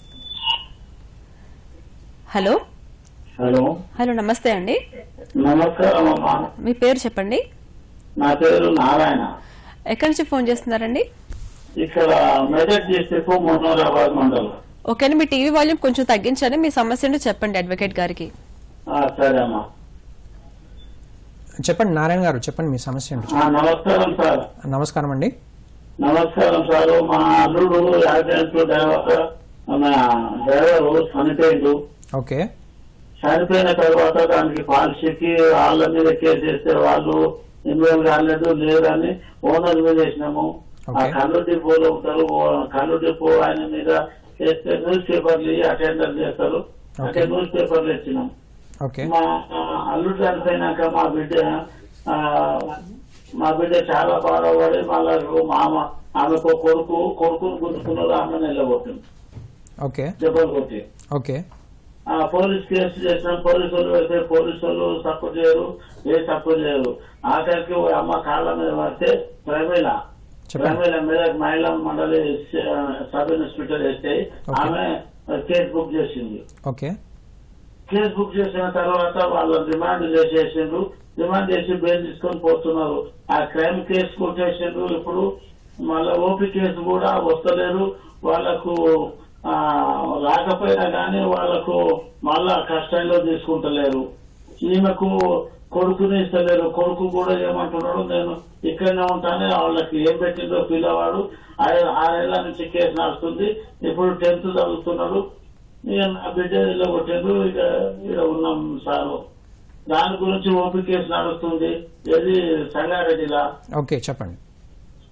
హలో హలో హలో నమస్తే అండి నమస్కారం అమ్మా మీ పేరు చెప్పండి నా పేరు నారాయణ ఎక్కడి నుంచి ఫోన్ చేస్తున్నారండి ఇక్కడ మెదక్ డిస్టిక్ మున్నూరాబాద్ మండలం ఓకే అండి మీ టీవీ వాల్యూమ్ కొంచెం తగ్గించండి మీ సమస్యను చెప్పండి అడ్వకేట్ గారికి ఆ, సరే అమ్మా చెప్పండి నారాయణ గారు చెప్పండి మీ సమస్య ఏంటో ఆ, నమస్కారం సార్ నమస్కారం అండి నమస్కారం సార్ మా అల్లుడు యాక్సిడెంట్ డ్రైవర్ మన డ్రైవర్ చనిపోయిండు ఓకే చనిపోయిన తర్వాత దానికి పాలసీకి వాళ్ళ మీద కేసు వేస్తే వాళ్ళు ఇన్వాల్వ్ కాలేదు లేదని ఓనర్ మీద వేసినాము ఆ Okay. కళ్ళు డిపోలో ఉంటారు ఓ- కళ్ళు డిపో ఆయన మీద వేస్తే న్యూస్ పేపర్లు అటెండర్ చేస్తారు అంటే Okay. న్యూస్ పేపర్లు ఇచ్చినాం ఓకే మా ఆ, అల్లుడు చనిపోయినాక మా బిడ్డ ఆ, మా బిడ్డ చాలా బాధపడి మళ్ళా మామ ఆమెకు కొడుకు కొడుకును గుర్తుకున్నారు ఆమె నిలబోతుంది ఓకే దెబ్బలు కొట్టి ఓకే ఆ పోలీస్ కేసు చేసినాం పోలీసు వాళ్ళు వెళ్తే పోలీసు వాళ్ళు సపోర్ట్ చేయరు ఏ సపోర్ట్ చేయరు ఆఖరికి ఓ అమ్మ కాళ్ళ మీద పడితే ప్రమీల చెప్పండి. ప్రమీల మీద మహిళా మండలి స- సబ్ ఇన్స్పెక్టర్ వేస్తే Okay. ఆమె కేసు బుక్ చేసింది ఓకే కేసు బుక్ చేసిన తర్వాత వాళ్ళు రిమాండ్ చేసేసిండ్రు రిమాండ్ చేసి బెయిల్ తీసుకొని పోతున్నారు ఆ క్రైమ్ కేసు కొట్టేసిండ్రు ఇప్పుడు మళ్ళా ఓపీ కేసు కూడా వస్తలేరు వాళ్ళకు ఆ, రాకపోయినా కానీ వాళ్ళకు మళ్ళా కష్టంలో తీసుకుంటలేరు ఈమెకు కొడుకుని ఇస్తలేరు కొడుకు కూడా ఏమంటున్నాడు నేను ఇక్కడనే ఉంటానే వాళ్ళకి ఏం పెట్టిందో పిల్లవాడు ఆరు- ఆరేళ్ల నుంచి కేసు నడుస్తుంది ఇప్పుడు టెన్త్ చదువుతున్నాడు ఇక నా బిడ్డ ఇలా కొట్టిండు ఇక ఇక్కడ ఉన్నాం సారు దాని గురించి ఓపీ కేసు నడుస్తుంది ఏది సంగారెడ్డిలా ఓకే చెప్పండి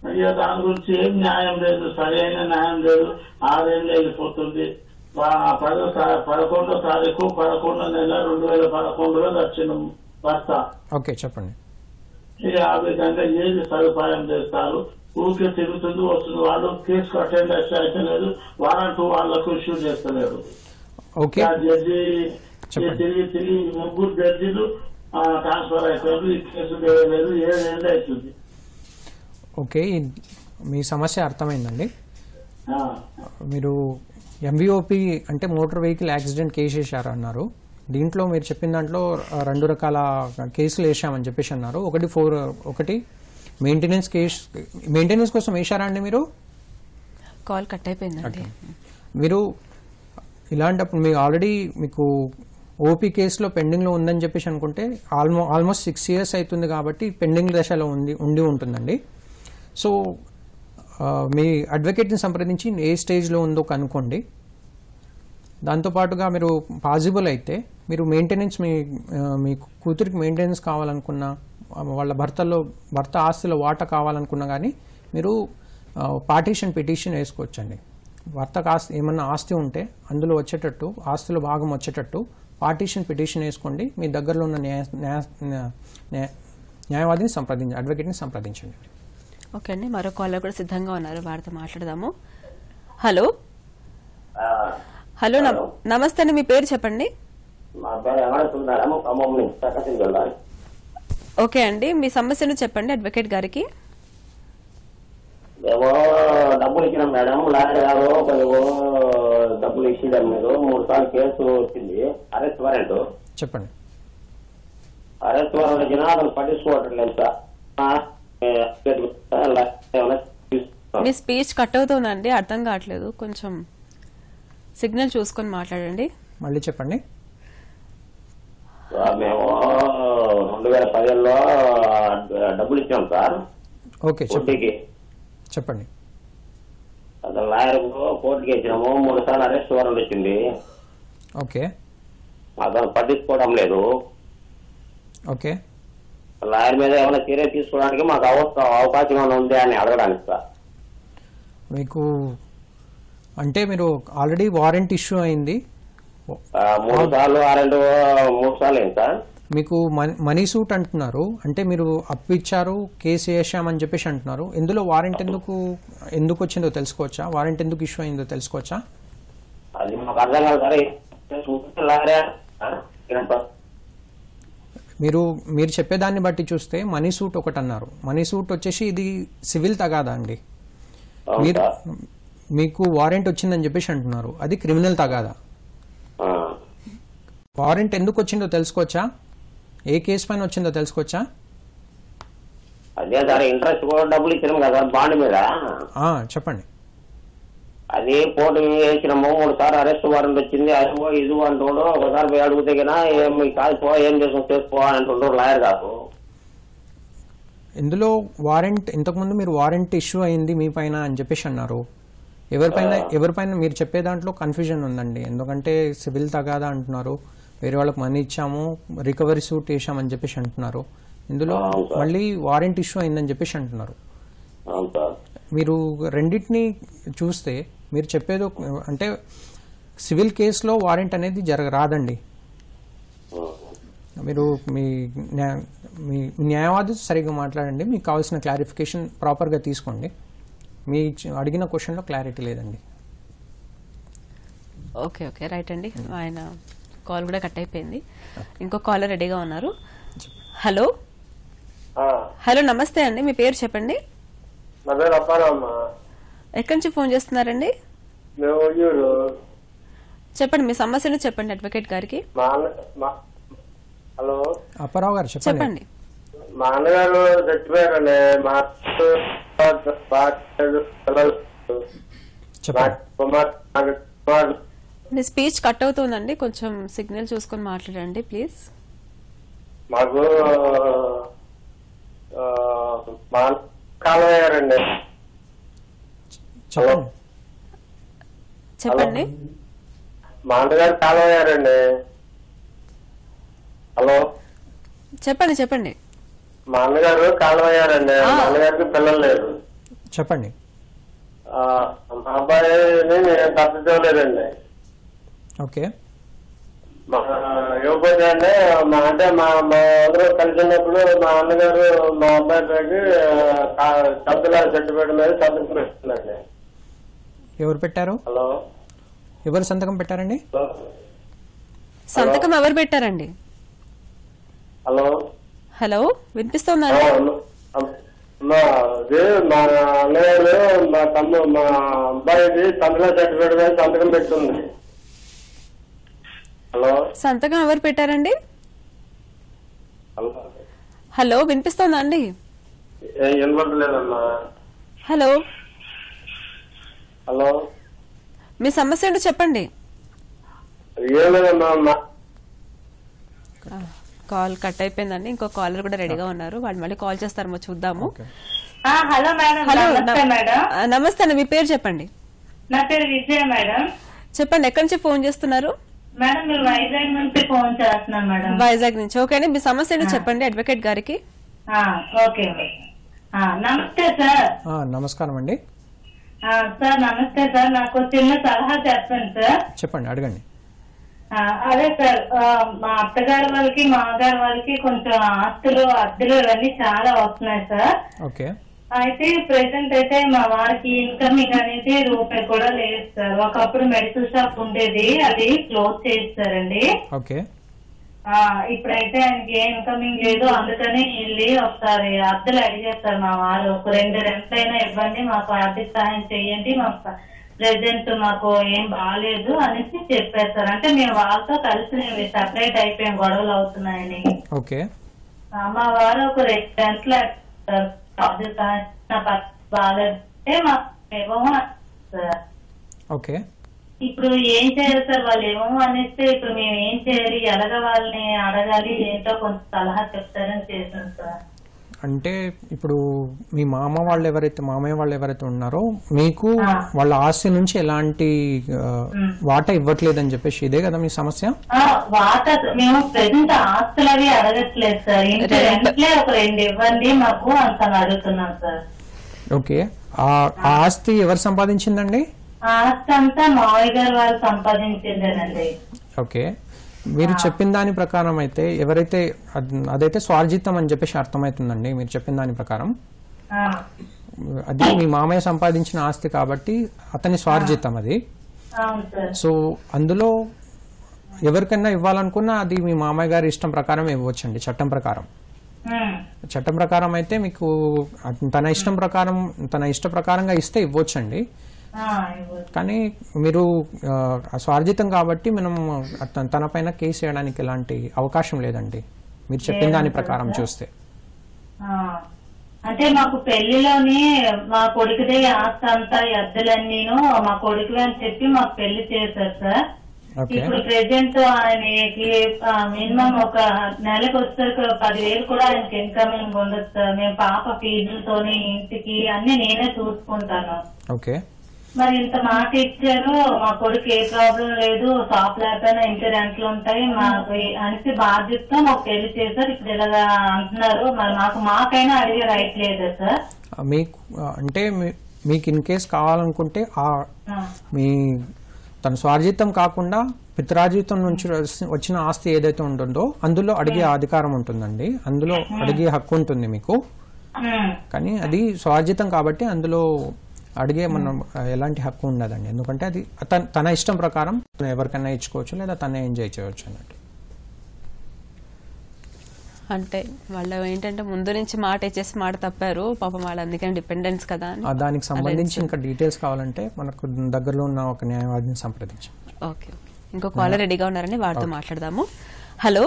ఇక దాని గురించి ఏం న్యాయం లేదు సరైన న్యాయం లేదు ఆరేళ్ళు వెళ్ళిపోతుంది ఆ పదో తా- పదకొండో తారీఖు పదకొండో నెల రెండు వేల పదకొండులో వచ్చిన భర్త ఓకే చెప్పండి ఇక ఆ విధంగా ఏది సదుపాయం చేస్తారు ఊరికే తిరుగుతుంది వస్తుంది వాళ్ళు కేసు అటెండ్ అయితే లేదు వారంటూ వాళ్ళకు ఇష్యూ చేస్తలేరు ఓకే ఆ జడ్జి చెప్పండి. తిరిగి తిరిగి ముగ్గురు జడ్జిలు ట్రాన్స్ఫర్ అయిపోయారు ఈ కేసు లేదు ఏడేళ్ళు అవుతుంది ఓకే ఈ- మీ సమస్య అర్థమైందండి ఆ, మీరు ఎంవిఓపి అంటే మోటార్ వెహికల్ యాక్సిడెంట్ కేసు వేశారు అన్నారు దీంట్లో మీరు చెప్పిన దాంట్లో ఆ, రెండు రకాల కేసులు వేసామని చెప్పేసి అన్నారు ఒకటి ఫోర్ ఒకటి మెయింటెనెన్స్ కేసు మెయింటెనెన్స్ కోసం వేశారా అండి మీరు కాల్ కట్ అయిపోయిందండి మీరు ఇలాంటప్పుడు మీకు ఆల్రెడీ మీకు ఓపీ కేసులో పెండింగ్లో ఉందని చెప్పేసి అనుకుంటే ఆల్మో ఆల్మోస్ట్ సిక్స్ ఇయర్స్ అవుతుంది కాబట్టి పెండింగ్ దశలో ఉంది ఉండి ఉంటుందండి సో ఆ, మీ అడ్వకేట్ని సంప్రదించి ఏ స్టేజ్లో ఉందో కనుక్కోండి దాంతోపాటుగా మీరు పాసిబుల్ అయితే మీరు మెయింటెనెన్స్ మీ ఆ, మీ కూతురికి మెయింటెనెన్స్ కావాలనుకున్నా ఆ, వాళ్ళ భర్తలో భర్త ఆస్తిలో వాటా కావాలనుకున్నా కానీ మీరు పార్టీషన్ పిటిషన్ వేసుకోవచ్చండి భర్తకు ఆస్తి ఏమన్నా ఆస్తి ఉంటే అందులో వచ్చేటట్టు ఆస్తిలో భాగం వచ్చేటట్టు పార్టీషన్ పిటిషన్ వేసుకోండి మీ దగ్గరలో ఉన్న న్యాయ న్యాయ- న్యాయ- న్యాయవాదిని సంప్రదించండి అడ్వకేట్ని సంప్రదించండి ఓకే అండి మరో కాలర్ కూడా సిద్ధంగా ఉన్నారు వారితో మాట్లాడదాము హలో హలో నమ- నమస్తే అండి మీ పేరు చెప్పండి మా పేరు వెంకటసుందరం ఖమ్మం నుంచి ప్రకాశం జిల్లా ఓకే అండి మీ సమస్యను చెప్పండి అడ్వకేట్ గారికి ఏవో డబ్బులు ఇచ్చినాం మేడం లాయర్ గారు ఏవో డబ్బులు ఇచ్చిండారు మీరు మూడు సార్లు కేసు వచ్చింది అరెస్ట్ వారెంట్ చెప్పండి అరెస్ట్ వారెంట్ వచ్చినా అతను పట్టించుకోవట్లేదు సార్ ఆ, ఏ, ఏమైనా తీసుకున్నాం. మీ స్పీచ్ కట్ అవుతుందండి అర్థం కావట్లేదు కొంచెం సిగ్నల్ చూసుకొని మాట్లాడండి మళ్ళీ చెప్పండి ఆ, మేము రెండు వేల పదిహేనులో డబ్బులు ఇచ్చాం సార్ ఓకే చెప్పండి వడ్డీకి చెప్పండి అతను లాయర్ కోర్టుకి ఇచ్చినాము మూడు సార్లు అరెస్ట్ వారెంట్ వచ్చింది ఓకే అతను పట్టించుకోవడం లేదు ఓకే లాయర్ మీద ఏమైనా చర్య తీసుకోవడానికి మాకు అవసరం అవకాశం ఏమైనా ఉంది అని అడగడానికి సార్ మీకు అంటే మీరు ఆల్రెడీ వారెంట్ ఇష్యూ అయింది ఆ, మూడు సార్లు ఆ రెండు మూడు సార్లు ఏంటి సార్ మీకు మనీ- మనీ సూట్ అంటున్నారు అంటే మీరు అప్పు ఇచ్చారు కేసు వేసామని చెప్పేసి అంటున్నారు ఇందులో వారెంట్ ఎందుకు ఎందుకు వచ్చిందో తెలుసుకోవచ్చా వారెంట్ ఎందుకు ఇష్యూ అయిందో తెలుసుకోవచ్చా అది మాకు అర్థం కాదు సార్ చూస్తే లాయరే ఆ, ఏంటో. మీరు మీరు చెప్పేదాన్ని బట్టి చూస్తే మనీ సూట్ ఒకటి అన్నారు మనీ సూట్ వచ్చేసి ఇది సివిల్ తగాదా అండి అవును మీరు సార్. మీకు వారెంట్ వచ్చిందని చెప్పేసి అంటున్నారు అది క్రిమినల్ తగాదా ఆ, వారెంట్ ఎందుకు వచ్చిందో తెలుసుకోవచ్చా ఏ కేసు పైన వచ్చిందో తెలుసుకోవచ్చా అదే సార్ ఇంట్రెస్ట్ కూడా డబ్బులు ఇచ్చినాం కదా బాండ్ మీద ఆ, చెప్పండి అది కోర్టు వేసినాము మూడు సార్లు అరెస్ట్ వారెంట్ వచ్చింది అదిగో ఇది అంటుండ్రు ఒకసారి పోయి అడిగితే కన్నా ఏం కాదు పో ఏం చేసాం చేసుకో అని అంటుండ్రు లాయర్ కాదు ఇందులో వారెంట్ ఇంతకుముందు మీరు వారెంట్ ఇష్యూ అయింది మీ పైన అని చెప్పేసి అన్నారు ఎవరిపైన ఎవరిపైన మీరు చెప్పే దాంట్లో కన్ఫ్యూజన్ ఉందండి ఎందుకంటే సివిల్ తగాదా అంటున్నారు వేరే వాళ్ళకి మనీ ఇచ్చాము రికవరీ సూట్ వేసామని చెప్పేసి అంటున్నారు ఇందులో అవును సార్. మళ్ళీ వారెంట్ ఇష్యూ అయిందని చెప్పేసి అంటున్నారు అవును సార్ మీరు రెండింటిని చూస్తే మీరు చెప్పేది ఒక- అంటే సివిల్ కేసులో వారెంట్ అనేది జరగ రాదండి మీరు మీ న్యా- మీ న్యాయవాది సరిగ్గా మాట్లాడండి మీకు కావాల్సిన క్లారిఫికేషన్ ప్రాపర్గా తీసుకోండి మీ ఇచ్చి- అడిగిన క్వశ్చన్లో క్లారిటీ లేదండి ఓకే ఓకే రైట్ అండి ఆయన కాల్ కూడా కట్ అయిపోయింది ఇంకో కాలర్ రెడీగా ఉన్నారు హలో హలో నమస్తే అండి మీ పేరు చెప్పండి నా పేరు అప్పారామ్మ ఎక్కడి నుంచి ఫోన్ చేస్తున్నారండి మేము ఉయ్యూరు చెప్పండి మీ సమస్యను చెప్పండి అడ్వకేట్ గారికి మా అన్న మా- హలో అప్పారావు గారు చెప్పండి చెప్పండి మా అన్నగారు చచ్చిపోయారండి మా అత్త బాగా పిల్లలు చెప్పండి నాకు కుమార్ నాకు కుమార్ మీ స్పీచ్ కట్ అవుతుందండి కొంచెం సిగ్నల్ చూసుకొని మాట్లాడండి ప్లీజ్ మాకు ఆ, మా అన్న కాలం అయ్యారండి చెప్పండి చెప్పండి మా అన్నగారు కాలం అయ్యారండి హలో చెప్పండి చెప్పండి మా అన్నగారు కాలం అయ్యారండి ఆ. మా అన్నగారికి పిల్లలు లేరు చెప్పండి ఆ, మా అబ్బాయిని నేను తప్పించలేదండి ఓకే మా యువపతి అంటే మా అంటే మా మా అందరూ కలిసి ఉన్నప్పుడు మా అన్నగారు మా అబ్బాయి పేరుకి సభ్యుల సర్టిఫికేట్ మీద సంతకం పెట్టిందండి ఎవరు పెట్టారు హలో ఎవరు సంతకం పెట్టారండి సంతకం ఎవరు పెట్టారండి హలో హలో వినిపిస్తుందా ఆ, మా అది మా అన్నగారు మా తమ్ము మా అబ్బాయిది సంతకం సర్టిఫికేట్ మీద సంతకం పెట్టుంది హలో సంతకం ఎవరు పెట్టారండి హలో హలో వినిపిస్తోందా అండి ఏం వినపడలేదమ్మా హలో హలో మీ సమస్య ఏంటో చెప్పండి ఏం లేదమ్మా మా ఆ, కాల్ కట్ అయిపోయిందండి ఇంకో కాలర్ కూడా రెడీగా ఉన్నారు వాళ్ళు మళ్ళీ కాల్ చేస్తారేమో చూద్దాము ఓకే ఆ, హలో మేడం హలో నమస్తే న- మేడం ఆ, నమస్తే అండి మీ పేరు చెప్పండి నా పేరు విజయ మేడం చెప్పండి ఎక్కడి నుంచి ఫోన్ చేస్తున్నారు మేడం మీరు వైజాగ్ నుంచి ఫోన్ చేస్తున్నాను మేడం వైజాగ్ నుంచి ఓకే అండి మీ సమస్య ఏంటో చెప్పండి అడ్వకేట్ గారికి ఆ, ఓకే మేడం. ఆ, నమస్తే సార్ ఆ, నమస్కారం అండి ఆ, సార్ నమస్తే సార్ నాకు చిన్న సలహా చెప్పండి సార్ చెప్పండి అడగండి ఆ, అదే సార్ ఆ, మా అత్తగారి వాళ్ళకి మామగారి వాళ్ళకి కొంచెం ఆస్తులు అద్దెలు ఇవన్నీ చాలా వస్తున్నాయి సార్ ఓకే అయితే ప్రెసెంట్ అయితే మా వారికి ఇన్కమింగ్ అనేది రూపాయి కూడా లేదు సార్ ఒకప్పుడు మెడికల్ షాప్ ఉండేది అది క్లోజ్ చేస్తారండి ఓకే ఆ ఇప్పుడైతే ఆయనకి ఏ ఇన్కమింగ్ లేదు అందుకని వెళ్ళి ఒకసారి అద్దెలు అడిగేస్తారు మా వారు ఒక రెండు రెంట్లైనా ఇవ్వండి మాకు ఆర్థిక సహాయం చేయండి మాకు ప్రెసెంట్ మాకు ఏం బాగాలేదు అనేసి చెప్పేస్తారు అంటే మేము వాళ్ళతో కలిసి సెపరేట్ అయిపోయాం గొడవలు అవుతున్నాయని ఓకే ఆ, మా వారు ఒక రెండు గంటలు అడుగుతారు. ఆర్థిక సహాయం నా పరిస్థితి బాగాలేదంటే మాకు ఇవ్వము అంటారు. ఓకే ఇప్పుడు ఏం చేయాలి సార్ వాళ్ళు ఏమో అనేస్తే ఇప్పుడు మేము ఏం చేయాలి ఎలాగ వాళ్ళని అడగాలి ఏంటో కొంచెం సలహా చెప్తారని చేశాను సార్ అంటే ఇప్పుడు మీ మామ వాళ్ళు ఎవరైతే మామయ్య వాళ్ళు ఎవరైతే ఉన్నారో మీకు ఆ. వాళ్ళ ఆస్తి నుంచి ఎలాంటి ఆ, మ్. వాటా ఇవ్వట్లేదని చెప్పేసి ఇదే కదా మీ సమస్య ఆ, వాట మేము ప్రజెంట్ ఆస్తులు అవి అడగట్లేదు సార్ ఇంటి రెంట్. రెంట్లే ఒక రెండు ఇవ్వండి మాకు అంత అడుగుతున్నాం సార్ ఓకే ఆ ఆ ఆస్తి ఎవరు సంపాదించిందండి ఆ ఆస్తి అంతా మావయ్య గారు వాళ్ళు సంపాదించిందేనండి ఓకే మీరు చెప్పిన దాని ప్రకారం అయితే ఎవరైతే అద్- అదైతే స్వార్జితం అని చెప్పేసి అర్థమవుతుందండి మీరు చెప్పిన దాని ప్రకారం ఆ, అది మీ మామయ్య సంపాదించిన ఆస్తి కాబట్టి అతని స్వార్జితం అది అవును సార్ సో అందులో ఎవరికైనా ఇవ్వాలనుకున్నా అది మీ మామయ్య గారి ఇష్టం ప్రకారం ఇవ్వచ్చండి చట్టం ప్రకారం ఉమ్, చట్టం ప్రకారం అయితే మీకు అత- తన ఇష్టం ప్రకారం తన ఇష్ట ప్రకారంగా ఇస్తే ఇవ్వచ్చండి ఆ, ఇవ్వచ్చు. కానీ మీరు ఆ, స్వార్జితం కాబట్టి మనం అత- తన పైన కేసు వేయడానికి ఎలాంటి అవకాశం లేదండి మీరు చెప్పిన దాని ప్రకారం చూస్తే ఆ, అంటే మాకు పెళ్లిలోని మా కొడుకుదే ఆస్తి అంతా ఈ అద్దెలన్నీను మా కొడుకువే అని చెప్పి మాకు పెళ్లి చేశారు సార్ ఓకే ఇప్పుడు ప్రెసెంట్ ఆయనకి మినిమం ఒక నెలకు వచ్చేసరికి పదివేలు కూడా ఆయనకి ఇన్కమింగ్ ఉండదు సార్ మేము పాప ఫీజులతోని ఇంటికి అన్ని నేనే చూసుకుంటాను ఓకే మరి ఇంత మాట ఇచ్చారు మా కొడుకు ఏ ప్రాబ్లం లేదు షాప్ లేకపోయినా ఇంటి రెంట్లు ఉంటాయి మాకు ఈ- అనేసి బాధ్యతతో మాకు పెళ్లి చేశారు ఇప్పుడు ఇలాగా అంటున్నారు మరి మాకు మాకైనా అడిగే రైట్ లేదా సార్ ఆ, మీకు ఆ, అంటే మీ- మీకు ఇన్ కేస్ కావాలనుకుంటే ఆ ఆ, మీ తన స్వార్జితం కాకుండా పితరాజితం నుంచి వచ్చి- వచ్చిన ఆస్తి ఏదైతే ఉంటుందో అందులో అడిగే అధికారం ఉంటుందండి అందులో అడిగే హక్కు ఉంటుంది మీకు ఉమ్, కానీ అది స్వార్జితం కాబట్టి అందులో అడిగే మనం ఆ, ఎలాంటి హక్కు ఉండదండి ఎందుకంటే అది తన తన ఇష్టం ప్రకారం ఎవరికైనా ఇచ్చుకోవచ్చు లేదా తనే ఎంజాయ్ చేయవచ్చు అన్నట్టు అంటే వాళ్ళు ఏంటంటే ముందు నుంచి మాట ఇచ్చేసి మాట తప్పారు పాపం వాళ్ళు అందుకని డిపెండెన్స్ కదా అని ఆ, దానికి సంబంధించి ఇంకా డీటెయిల్స్ కావాలంటే మనకు దగ్గరలో ఉన్న ఒక న్యాయవాదిని సంప్రదించాం ఓకే ఓకే ఇంకో కాలర్ రెడీగా ఉన్నారండి వారితో మాట్లాడదాము హలో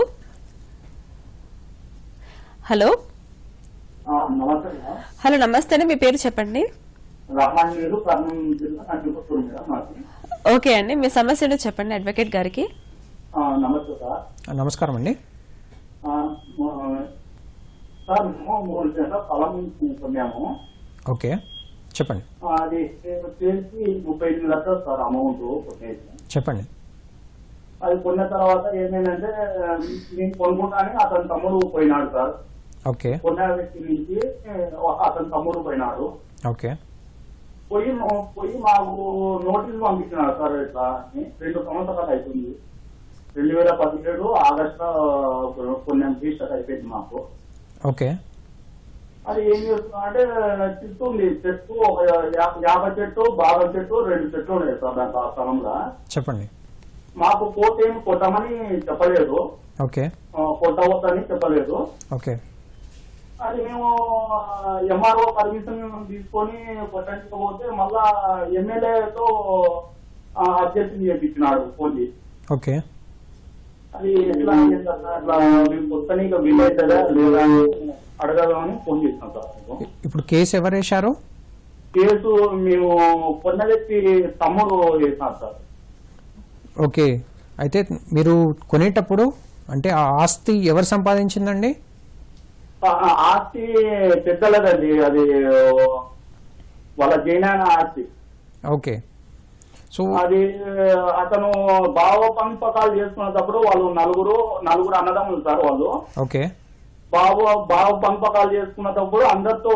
హలో నమస్తే మేడం హలో నమస్తే అండి మీ పేరు చెప్పండి రహమాన్ గారు కర్నూలు జిల్లా కంటిపత్తూరు మేడం మాకు ఓకే అండి మీ సమస్య ఏంటో చెప్పండి అడ్వకేట్ గారికి ఆ, నమస్తే సార్ ఆ, నమస్కారం అండి ఆ, మ- సార్ మేము మూడు సెంటర్ స్థలం కొన్నాము ఓకే చెప్పండి ఆ, అది వచ్చేసి ముప్పై ఎనిమిది లక్షలు సార్ అమౌంట్ కొట్టేసి చెప్పండి అది కొన్న తర్వాత ఏమైందంటే నేను కొనుక్కుంటానే అతని తమ్ముడు పోయినాడు సార్ ఓకే కొన్న వ్యక్తి నుంచి ఏ, అతని తమ్ముడు పోయినాడు ఓకే పోయి పోయి మాకు నోటీస్ పంపించినాడు సార్ ఇట్లా అని. రెండు సంవత్సరాలు అవుతుంది రెండు వేల పదిహేడు ఆగస్టు కొన్ని రిజిస్టర్ అయిపోయింది మాకు ఓకే అది ఏం చేస్తున్నా అంటే చెట్టు ఉంది చెట్టు ఒక యా- యాభై చెట్టు బాగా చెట్టు రెండు చెట్లు ఉన్నాయి సార్ దాంట్లో ఆ స్థలంలో చెప్పండి మాకు కోట్ ఏమి కొట్టమని చెప్పలేదు ఓకే ఆ, కొట్టవద్దని చెప్పలేదు ఓకే అది మేము ఎంఆర్ఓ పర్మిషన్ తీసుకొని కొట్టకపోతే మళ్ళా ఎమ్మెల్యేతో అధ్యక్షం చేపించినాడు పోలి ఓకే అది ఎట్లా ఏంటన్నా అట్లా మేము కొత్తని ఇక వీలైతుందా లేదా అని అడగదామని ఫోన్ చేసినాం సార్ మీకు. ఇప్పుడు కేసు ఎవరు వేశారు కేసు మేము కొన్న వ్యక్తి తమ్ముడు చేసినారు సార్ ఓకే అయితే మీరు కొనేటప్పుడు అంటే ఆ ఆస్తి ఎవరు సంపాదించిందండి ఆ ఆ ఆస్తి పెద్దలదండి అది వాళ్ళ జైనాయన ఆస్తి ఓకే సో అది అతను భావ పంపకాలు చేసుకునేటప్పుడు వాళ్ళు నలుగురు నలుగురు అన్నదమ్ములు సార్ వాళ్ళు ఓకే భావ భావ పంపకాలు చేసుకునేటప్పుడు అందరితో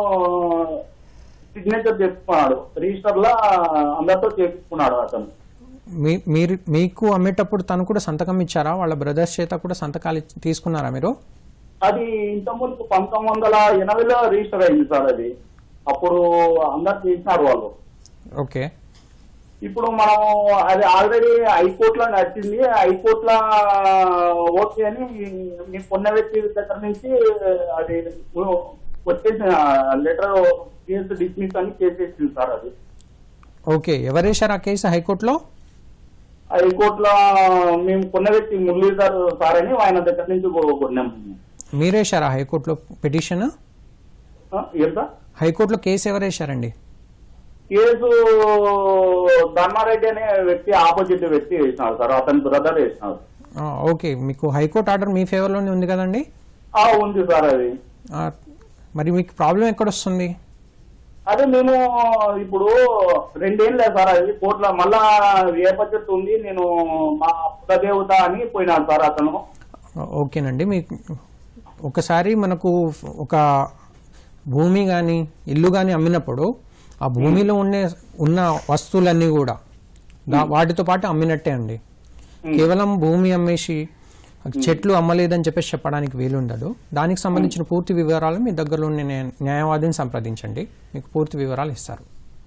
సిగ్నేచర్ చేసుకున్నాడు రిజిస్టర్ లా అందరితో చేసుకున్నాడు అతను మీ మీరు మీకు అమ్మేటప్పుడు తను కూడా సంతకం ఇచ్చారా వాళ్ళ బ్రదర్స్ చేత కూడా సంతకాలు ఇచ్చి- తీసుకున్నారా మీరు అది ఇంత ముందు పంతొమ్మిది వందల ఎనభైలో రిజిస్టర్ అయింది సార్ అది అప్పుడు అందరు చేసినారు వాళ్ళు ఓకే ఇప్పుడు మనం అది ఆల్రెడీ హైకోర్టులో నడిచింది హైకోర్టులో ఓకే అని మీ పొన్న వ్యక్తి దగ్గర నుంచి అది వచ్చేసిన లెటర్ కేసు డిస్మిస్ అని చేసేసింది సార్ అది ఓకే ఎవరు వేశారు ఆ కేసు హైకోర్టులో హైకోర్టులో మేము కొన్న వ్యక్తి మురళీధర్ సార్ అని ఆయన దగ్గర నుంచి కొ- కొన్నాం మీరేశారా హైకోర్టులో పిటిషన్ ఆ, ఏం సార్ హైకోర్టులో కేసు ఎవరు వేశారండి కేసు ధర్మారెడ్డి అనే వ్యక్తి ఆపోజిట్ వ్యక్తి వేసినాడు సార్ అతని బ్రదర్ వేసినాడు ఆ, ఓకే మీకు హైకోర్టు ఆర్డర్ మీ ఫేవర్లోనే ఉంది కదండి ఆ ఉంది సార్ అది ఆ, మరి మీకు ప్రాబ్లం ఎక్కడొస్తుంది అదే మేము ఇప్పుడు రెండేళ్ళే సార్ అది కోట్ల మళ్ళా వేప చెట్టు ఉంది నేను మా కులదేవత అని పోయినాడు సార్ అతను ఓకేనండి మీకు ఒకసారి మనకు ఒక భూమి కానీ ఇల్లు కానీ అమ్మినప్పుడు ఆ భూమిలో ఉండే ఉన్న వస్తువులన్నీ కూడా దా- వాటితో పాటు అమ్మినట్టే అండి కేవలం భూమి అమ్మేసి చెట్లు అమ్మలేదని చెప్పేసి చెప్పడానికి వీలుండదు దానికి సంబంధించిన పూర్తి వివరాలు మీ దగ్గరలో ఉన్న న్యాయ- న్యాయవాదిని సంప్రదించండి మీకు పూర్తి వివరాలు ఇస్తారు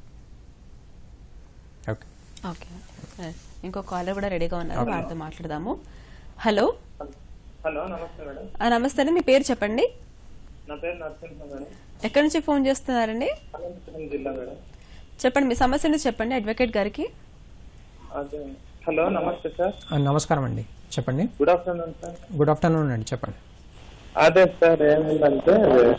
ఓకే ఓకే ఇంకో కాలర్ కూడా రెడీగా ఉన్నారు వారితో మాట్లాడదాము హలో హలో నమస్తే మేడం ఆ, నమస్తే అండి మీ పేరు చెప్పండి నా పేరు నరసింహ మేడం ఎక్కడి నుంచి ఫోన్ చేస్తున్నారండి అనంతపురం జిల్లా మేడం చెప్పండి మీ సమస్యను చెప్పండి అడ్వకేట్ గారికి అదే హలో నమస్తే సార్ ఆ, నమస్కారం అండి చెప్పండి good afternoon sir good afternoon అండి చెప్పండి అదే సార్ ఏమైందంటే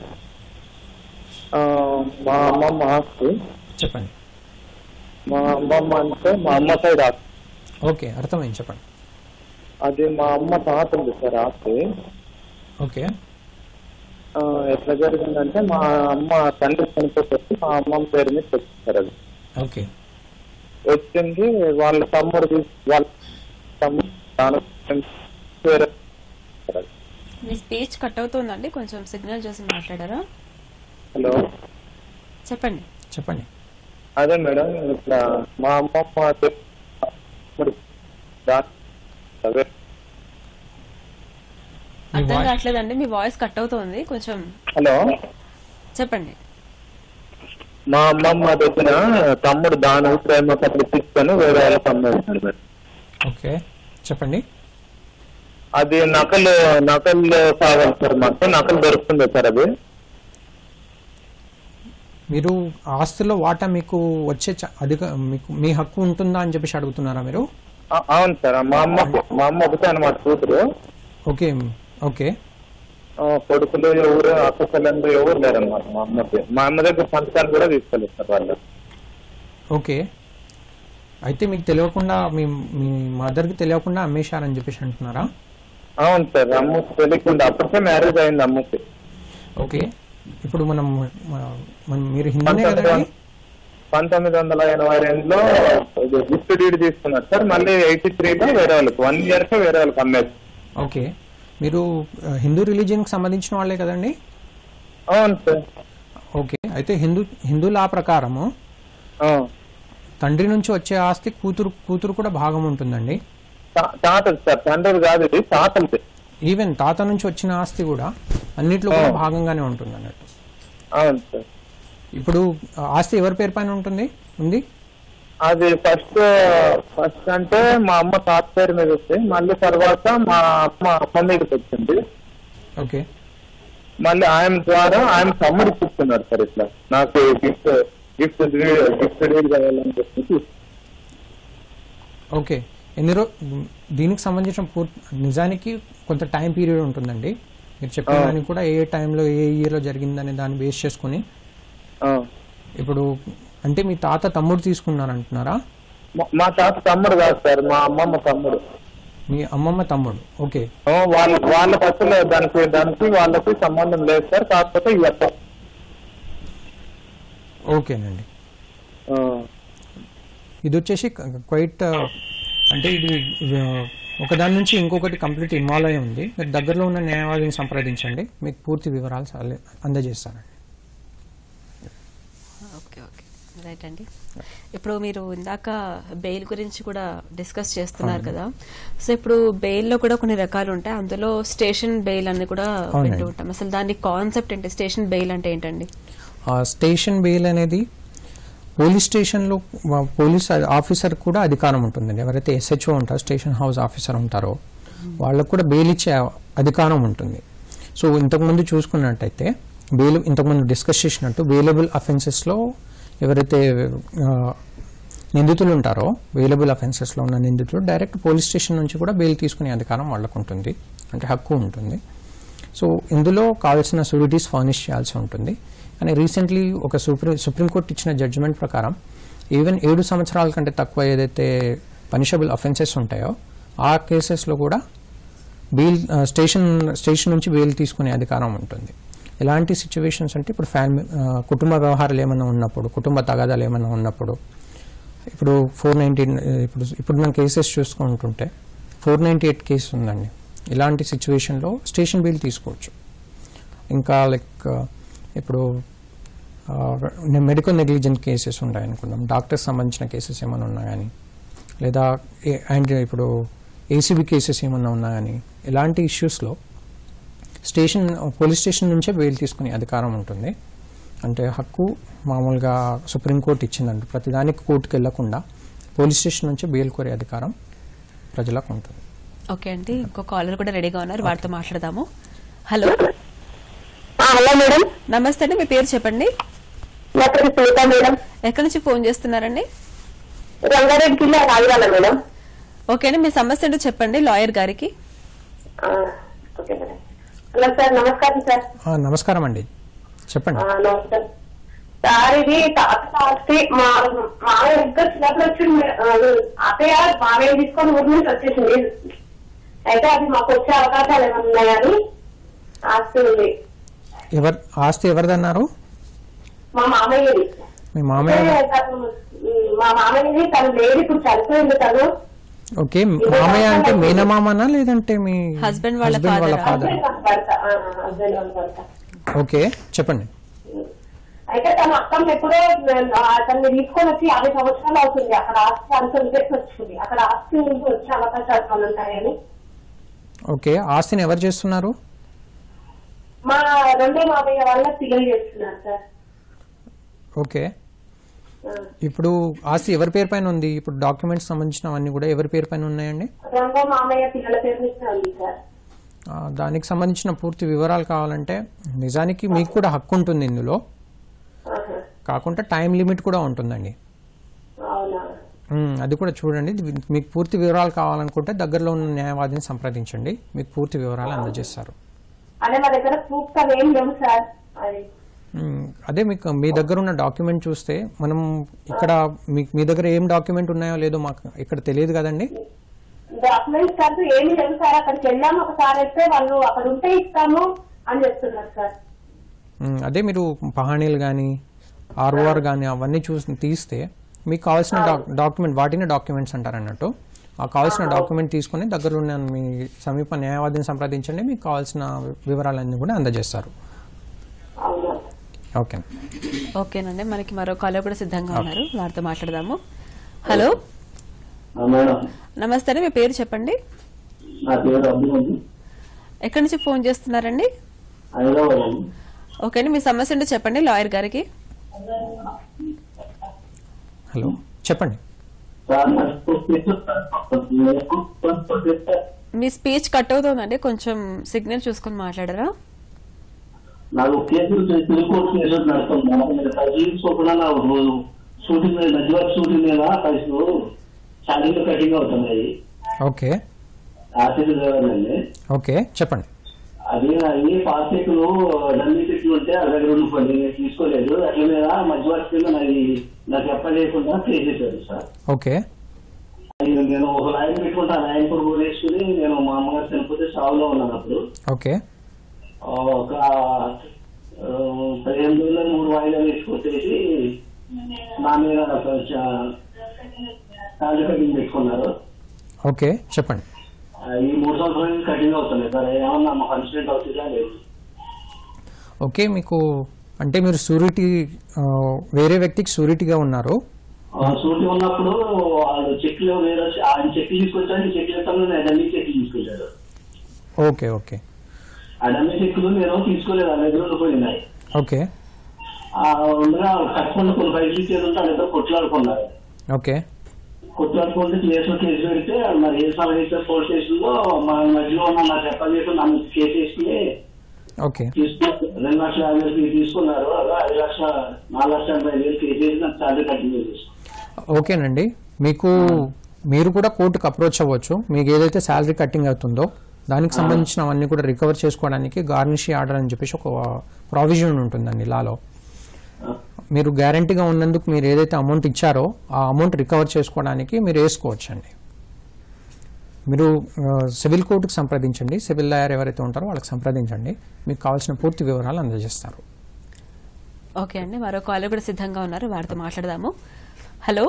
ఆ, మా అమ్మమ్మ ఆస్తి చెప్పండి మా అమ్మమ్మ అంటే మా అమ్మ సైడ్ ఆస్తి ఓకే అర్థమైంది చెప్పండి అది మా అమ్మ తాత ఉంది సార్ ఆస్తి ఓకే ఆ, ఎట్లా జరిగిందంటే మా అమ్మ తండ్రి చనిపోతే మా అమ్మమ్మ పేరు మీద తెచ్చారు అది ఓకే వచ్చింది వాళ్ళ తమ్ముడు తీసి- వాళ్ళ తమ్ముడు దాని పేరు మీ స్పీచ్ కట్ అవుతుందండి కొంచెం సిగ్నల్ చూసి మాట్లాడారా హలో చెప్పండి చెప్పండి అదే మేడం ఇట్లా మా అమ్మమ్మ తె- మరి దా- అదే అర్థం కావట్లేదండి మీ వాయిస్ కట్ అవుతుంది కొంచెం హలో చెప్పండి మా అమ్మమ్మ తెచ్చిన తమ్ముడు దాని ప్రేమ పత్రిక తీసుకొని వేరే వాళ్ళకి అమ్మేస్తాడు మేడం ఓకే చెప్పండి అది నకలు నకలు కావాలి సార్ మాకు నకలు దొరుకుతుంది సార్ అది మీరు ఆస్తిలో వాటా మీకు వచ్చే చ- అధిక మీకు మీ హక్కు ఉంటుందా అని చెప్పేసి అడుగుతున్నారా మీరు ఆ- అవును సార్ మా అమ్మ మా అమ్మ ఒకటే అనమాట కూతురు ఓకే ఓకే ఆ, కొడుకులు ఎవరు అక్క చెల్లెండ్రు ఎవరు లేరనమాట మా అమ్మకి మా అమ్మ దగ్గర సంతకాలు కూడా తీసుకోలేదు సార్ వాళ్ళు ఓకే అయితే మీకు తెలియకుండా మీ మీ మదర్కి తెలియకుండా అమ్మేశారని చెప్పేసి అంటున్నారా అవును సార్ అమ్మకి తెలియకుండా అప్పటికే మ్యారేజ్ అయింది అమ్మకి ఓకే ఇప్పుడు మనం మన- మనం మీరు హిందూనే కదండి పంతొమ్మిది వందల ఎనభై రెండులో గిఫ్ట్ డీడ్ తీసుకున్నారు సార్ మళ్ళీ ఎయిటీ త్రీలో వేరే వాళ్ళకి వన్ ఇయర్ కి వేరే వాళ్ళకి అమ్మేది ఓకే మీరు ఆ, హిందూ రిలీజియన్కి సంబంధించిన వాళ్ళే కదండి అవును సార్ ఓకే అయితే హిందూ హిందూ లా ప్రకారము ఆ. తండ్రి నుంచి వచ్చే ఆస్తి కూతురు కూతురు కూడా భాగం ఉంటుందండి తా- తాతది సార్ తండ్రి కాదు ఇది తాతది ఈవెన్ తాత నుంచి వచ్చిన ఆస్తి కూడా అన్నిట్లో కూడా భాగంగానే ఉంటుంది అన్నట్టు అవును సార్ ఇప్పుడు ఆ ఆస్తి ఎవరి పేరు పైన ఉంటుంది ఉంది అది ఫస్ట్ ఫస్ట్ అంటే మా అమ్మ తాత పేరు మీద వస్తాయి మళ్ళీ తర్వాత మా అమ్మ అమ్మ మీదకి వచ్చింది ఓకే మళ్ళీ ఆయన ద్వారా ఆయన తమ్ముడు ఇస్తున్నాడు సార్ ఇట్లా నాకు గిఫ్ట్ గిఫ్ట్ గిఫ్ట్ డీల్ కావాలని చెప్పేసి ఓకే ఎన్ని రో దీనికి సంబంధించిన పూర్తి నిజానికి కొంత టైం పీరియడ్ ఉంటుందండి మీరు చెప్పిన ఆ. దానికి కూడా ఏ టైంలో ఏ ఇయర్లో జరిగిందనే దాన్ని బేస్ చేసుకుని ఆ. ఇప్పుడు అంటే మీ తాత తమ్ముడు తీసుకున్నారు అంటున్నారా మా- మా తాత తమ్ముడు కాదు సార్ మా అమ్మమ్మ తమ్ముడు మీ అమ్మమ్మ తమ్ముడు ఓకే ఆ, వాళ్ళ వాళ్ళకి అసలు దానికి దానికి వాళ్ళకి సంబంధం లేదు సార్ కాకపోతే ఈ అత్త ఓకేనండి ఆ, ఇది వచ్చేసి క్వైట్ అంటే ఇది ఇది, ఒకదాని నుంచి ఇంకొకటి కంప్లీట్ ఇన్వాల్వ్ అయి ఉంది మీరు దగ్గరలో ఉన్న న్యాయవాదిని సంప్రదించండి మీకు పూర్తి వివరాలు సలే- అందజేస్తానండి ఓకే ఓకే రైట్ అండి ఇప్పుడు మీరు ఇందాక బెయిల్ గురించి కూడా డిస్కస్ చేస్తున్నారు కదా సో ఇప్పుడు బెయిల్ లో కూడా కొన్ని రకాలు ఉంటాయి అందులో స్టేషన్ బెయిల్ అని కూడా అవునండి. వింటూ ఉంటాం అసలు దాని కాన్సెప్ట్ ఏంటి స్టేషన్ బెయిల్ అంటే ఏంటండి ఆ స్టేషన్ బెయిల్ అనేది పోలీస్ స్టేషన్లో వా- పోలీస్ ఆఫీసర్ కూడా అధికారం ఉంటుందండి ఎవరైతే ఎస్హెచ్ఓ ఉంటారో స్టేషన్ హౌస్ ఆఫీసర్ ఉంటారో వాళ్ళకు కూడా బెయిల్ ఇచ్చే అధికారం ఉంటుంది సో ఇంతకుముందు చూసుకున్నట్టయితే బెయిల్ ఇంతకుముందు డిస్కస్ చేసినట్టు బెయిలబుల్ అఫెన్సెస్లో ఎవరైతే ఆ, నిందితులు ఉంటారో బెయిలబుల్ అఫెన్సెస్లో ఉన్న నిందితులు డైరెక్ట్ పోలీస్ స్టేషన్ నుంచి కూడా బెయిల్ తీసుకునే అధికారం వాళ్ళకు ఉంటుంది అంటే హక్కు ఉంటుంది సో ఇందులో కావాల్సిన సూరిటీస్ ఫర్నిష్ చేయాల్సి ఉంటుంది కానీ రీసెంట్లీ ఒక సుప్రీం సుప్రీంకోర్టు ఇచ్చిన జడ్జిమెంట్ ప్రకారం ఈవెన్ ఏడు సంవత్సరాల కంటే తక్కువ ఏదైతే పనిషబుల్ అఫెన్సెస్ ఉంటాయో ఆ కేసెస్లో కూడా బెయిల్ ఆ, స్టేషన్ స్టేషన్ నుంచి బెయిల్ తీసుకునే అధికారం ఉంటుంది ఎలాంటి సిచ్యువేషన్స్ అంటే ఇప్పుడు ఫ్యామిలీ ఆ, కుటుంబ వ్యవహారాలు ఏమైనా ఉన్నప్పుడు కుటుంబ తగాదాలు ఏమైనా ఉన్నప్పుడు ఇప్పుడు ఫోర్ నైంటీ ఇప్పుడు ఇప్పుడు మనం కేసెస్ చూసుకుంటుంటే ఫోర్ నైంటీ ఎయిట్ కేసు ఉందండి ఇలాంటి సిచ్యువేషన్లో స్టేషన్ బెయిల్ తీసుకోవచ్చు ఇంకా లైక్ ఇప్పుడు మెడికల్ నెగ్లిజెంట్ కేసెస్ ఉన్నాయి అనుకుందాం డాక్టర్స్ సంబంధించిన కేసెస్ ఏమైనా ఉన్నా కానీ లేదా అండ్ ఇప్పుడు ఏసీబీ కేసెస్ ఏమన్నా ఉన్నా కానీ ఇలాంటి ఇష్యూస్లో స్టేషన్ పోలీస్ స్టేషన్ నుంచే బెయిల్ తీసుకునే అధికారం ఉంటుంది అంటే హక్కు మామూలుగా సుప్రీంకోర్టు ఇచ్చిందంట ప్రతిదానికి కోర్టుకు వెళ్లకుండా పోలీస్ స్టేషన్ నుంచే బెయిల్ కోరే అధికారం ప్రజలకు ఉంటుంది ఓకే అండి ఇంకో కాలర్ కూడా రెడీగా ఉన్నారు వారితో మాట్లాడదాము హలో హలో మేడం నమస్తే అండి మీ పేరు చెప్పండి నా పేరు సునీత మేడం ఎక్కడి నుంచి ఫోన్ చేస్తున్నారండి రంగారెడ్డి జిల్లా రాజవాళ్ళ మేడం ఓకే అండి మీ సమస్య ఏంటో చెప్పండి లాయర్ గారికి ఆ, ఓకే మేడం హలో సార్ నమస్కారం సార్ ఆ, నమస్కారం అండి చెప్పండి ఆ, నమస్కారం సార్ ఇది తాత ఆస్తి మా మామయ్య ఇద్దరు చిన్నప్పుడు వచ్చింది మే- ఆ, అత్తయ్య మామయ్య తీసుకొని ఊరి నుంచి వచ్చేసింది అయితే అది మాకు వచ్చే అవకాశాలు ఏమైనా ఉన్నాయని ఆస్తి ఉంది ఎవరు ఆస్తి ఎవరిదన్నారు మా మామయ్యది మీ మామయ్య అయితే తను, ఉమ్, మా మామయ్యది తను లేదు ఇప్పుడు చనిపోయింది తను ఓకే మామయ్య అంటే మేనమామనా లేదంటే మీ Husband వాళ్ళ husband వాళ్ళ father-ఆ? ఫాదర్ హస్బెండ్ వాళ్ళ భర్త ఆ, హస్బెండ్ వాళ్ళ భర్త ఓకే చెప్పండి అయితే తన అక్కమ్మ ఎప్పుడో ఆ, తనని తీసుకొని వచ్చి యాభై సంవత్సరాలు అవుతుంది అక్కడ ఆస్తి అనుకుని చేసి వచ్చింది అక్కడ ఆస్తి నుంచి వచ్చే అవకాశాలు కొన్ని ఉంటాయని ఓకే ఆస్తిని ఎవరు చేస్తున్నారు మా రెండో మామయ్య వాళ్ళ పిల్లలు చేస్తున్నారు సార్ ఓకే ఇప్పుడు ఆస్తి ఎవరి పేరు పైన ఉంది ఇప్పుడు డాక్యుమెంట్స్ సంబంధించినవన్నీ కూడా ఎవరి పేరు పైన ఉన్నాయండి రెండో మామయ్య పిల్లల పేరు మీద ఉంది సార్ ఆ, దానికి సంబంధించిన పూర్తి వివరాలు కావాలంటే నిజానికి మీకు కూడా హక్కు ఉంటుంది ఇందులో ఆహా. కాకుండా టైం లిమిట్ కూడా ఉంటుందండి అవునా ఉమ్, అది కూడా చూడండి ఇది మీకు పూర్తి వివరాలు కావాలనుకుంటే దగ్గరలో ఉన్న న్యాయవాదిని సంప్రదించండి మీకు పూర్తి వివరాలు అందజేస్తారు అదే మా దగ్గర ప్రూఫ్స్ అవి ఏం లేవు సార్ అది ఉమ్, అదే మీకు మీ దగ్గర ఉన్న డాక్యుమెంట్ చూస్తే మనం ఇక్కడ మీ మీ దగ్గర ఏం డాక్యుమెంట్ ఉన్నాయో లేదో మాకు ఇక్కడ తెలియదు కదండి డాక్యుమెంట్స్ కాదు ఏమి లేవు సార్ అక్కడికి వెళ్ళాము ఒకసారి అయితే వాళ్ళు అక్కడ ఉంటే ఇస్తాము అని చెప్తున్నారు సార్ ఉమ్, అదే మీరు పహానీలు కానీ ఆర్ఓఆర్ కానీ అవన్నీ చూసి తీస్తే మీకు కావాల్సిన డాక్యుమెంట్ వాటిని డాక్యుమెంట్స్ అంటారు అన్నట్టు ఆ కావాల్సిన డాక్యుమెంట్ తీసుకుని దగ్గర ఉన్న మీ సమీప న్యాయవాదిని సంప్రదించండి మీకు కావాల్సిన వివరాలన్నీ కూడా అందజేస్తారు అవునా ఓకే ఓకేనండి మనకి మరో కాలర్ కూడా సిద్ధంగా ఉన్నారు వారితో మాట్లాడదాము హలో మేడం నమస్తే అండి మీ పేరు చెప్పండి నా పేరు అభిమన్ ఎక్కడి నుంచి ఫోన్ చేస్తున్నారండి హైదరాబాద్ అండి ఓకే అండి మీ సమస్య ఏంటో చెప్పండి లాయర్ గారికి హలో చెప్పండి సార్ నాకు చెప్తే మీ స్పీచ్ కట్ అవుతుందండి కొంచెం సిగ్నల్ చూసుకొని మాట్లాడరా నాకు కేసులు తిరుగుకోవచ్చు కేసులు నడుస్తుంది మేడం మీరు తీసుకోకుండా నాకు షూటింగ్ మీద నెట్వర్క్ షూటింగ్ మీద పైసలు శాలరీ కటింగ్ అవుతున్నాయి ఓకే ఆర్టీసీ డ్రైవర్ అండి ఓకే చెప్పండి అది అది పాస్టేకులు డమ్మీ చెట్లు ఉంటే అది దగ్గర ఉండిపోయింది నేను తీసుకోలేదు అట్ల మీద మధ్యవర్తి కింద నాది నాకు చెప్పలేకుండా చేసేసారు సార్ ఓకే అది నేను ఒక లైన్ పెట్టుకుంటా ఆ లైన్ కూడా వేసుకుని నేను మా అమ్మగారు చనిపోతే సాగులో ఉన్నాను అప్పుడు ఓకే ఆ, ఒక ఆ, పదిహేను రోజులు మూడు వాయిదాలు వేసుకొచ్చేసి నా మీద శాలరీ కటింగ్ పెట్టుకున్నారు ఓకే చెప్పండి ఆ, ఈ మూడు సంవత్సరాల నుంచి కటింగ్ అవుతుంది సార్ ఏమన్నా మాకు కన్సిడెంట్ అవుతుందా లేదు ఓకే మీకు అంటే మీరు సూరిటీ ఆ, వేరే వ్యక్తికి సూరిటీగా ఉన్నారు సూటి ఉన్నప్పుడు వాళ్ళు చెక్లు వేరే ఆయన చెక్లు తీసుకొచ్చాడు ఈ చెక్లు ఇస్తాను నేను డమ్మీ చెక్లు తీసుకొచ్చాడు ఓకే ఓకే ఆ డమ్మీ చెక్కులు నేను తీసుకోలేదు ఆ దగ్గర ఉండిపోయినాయి ఓకే ఆ ఉండగా కట్టుకున్న కొన్ని పైసలు ఇచ్చేది ఉంటే వాళ్ళతో కొట్లాడుకున్నారు ఓకే కొట్లాడుకుంటే కేసు కేసు పెడితే మరి ఏ సలహా ఇచ్చారు పోలీస్ స్టేషన్ లో మా మధ్యలో ఉన్న నా చెప్పలేదు నన్ను కేసు వేసుకుని ఓకే తీసుకు రెండు లక్షల యాభై వేలు తీసుకున్నారు అలా ఐదు లక్షల నాలుగు లక్షల ఎనభై వేలు కేసు వేసి నాకు శాలరీ కట్టింగ్ చేసేసి ఓకేనండి మీకు మీరు కూడా కోర్టుకు అప్రోచ్ అవ్వచ్చు మీకు ఏదైతే శాలరీ కట్టింగ్ అవుతుందో దానికి సంబంధించినవన్నీ కూడా రికవర్ చేసుకోవడానికి గార్నిషి ఆర్డర్ అని చెప్పేసి ఒక ప్రావిజన్ ఉంటుందండి లాలో మీరు గ్యారంటీగా ఉన్నందుకు మీరు ఏదైతే అమౌంట్ ఇచ్చారో ఆ అమౌంట్ రికవర్ చేసుకోవడానికి మీరు వేసుకోవచ్చు అండి మీరు ఆ, సివిల్ కోర్టుకు సంప్రదించండి సివిల్ లాయర్ ఎవరైతే ఉంటారో వాళ్ళకి సంప్రదించండి మీకు కావాల్సిన పూర్తి వివరాలు అందజేస్తారు ఓకే అండి మరో కాలర్ కూడా సిద్ధంగా ఉన్నారు వారితో మాట్లాడదాము హలో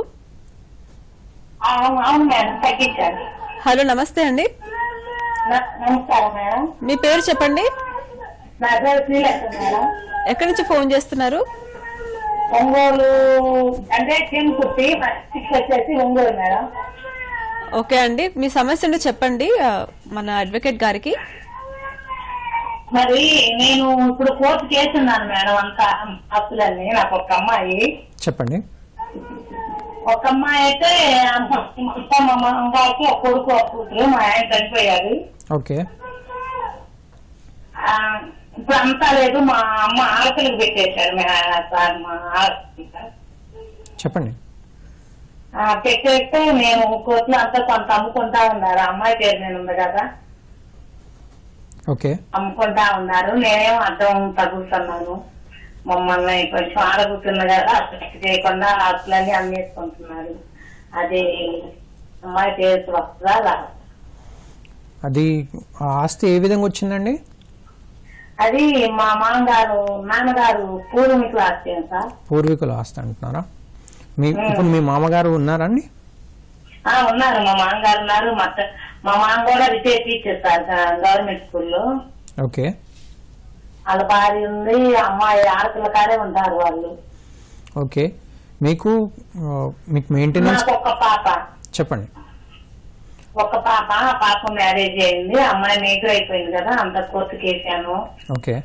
అవును మేడం తగ్గించాలి హలో నమస్తే అండి న- నమస్కారం మేడం మీ పేరు చెప్పండి నా పేరు శ్రీలక్ష్మి మేడం ఎక్కడి నుంచి ఫోన్ చేస్తున్నారు ఒంగోలు అంటే తిరుపతి వచ్చేసి ఒంగోలు మేడం ఓకే అండి మీ సమస్య ఏంటో చెప్పండి ఆ, మన అడ్వకేట్ గారికి మరి నేను ఇప్పుడు కోర్టు కేసున్నాను మేడం అంత అప్పులన్నీ నాకు ఒక అమ్మాయి చెప్పండి ఒక అమ్మాయి అయితే మొత్తం మా అమ్మగారికి ఒక కొడుకు ఒక కూతురు మా ఆయన చనిపోయారు ఓకే ఆ, ఇప్పుడు అంతా లేదు మా అమ్మ ఆడపిల్లకి పెట్టేశారు మా సార్ మా ఆడపిల్ల చెప్పండి ఆ, పెట్టేస్తే మేము కోర్టులో అంతా కొంత అమ్ముకుంటా ఉన్నారు ఆ అమ్మాయి పేరు మీద ఉంది కదా ఓకే అమ్ముకుంటా ఉన్నారు నేనేమో అర్థం తగ్గుతున్నాను మమ్మల్ని కొంచెం ఆడగుతుంది కదా అసలు చేయకుండా ఆస్తులన్నీ అమ్మేసుకుంటున్నారు అది అమ్మాయి పేరు వస్తుందా రాదా? అది ఆ ఆస్తి ఏ విధంగా వచ్చిందండి అది మా మామగారు నాన్నగారు పూర్వమికులు ఆస్తి సార్ పూర్వీకుల ఆస్తి అంటున్నారా మీ ఇప్పుడు మీ మామగారు ఉన్నారండి ఆ ఉన్నారు మా మామగారు ఉన్నారు మా అత్త- మా మామ కూడా విజయ్ టీచర్ సార్ గ- గవర్నమెంట్ స్కూల్లో ఓకే వాళ్ళ భార్య ఉంది అమ్మాయి ఆడపిల్ల కాడే ఉంటారు వాళ్ళు ఓకే మీకు ఆ, మీకు మెయింటెనెన్స్ నాకు ఒక పాప చెప్పండి ఒక పాప ఆ పాప మ్యారేజ్ అయింది అమ్మాయి మేకర్ అయిపోయింది కదా అంత కోర్టు కేసాను ఓకే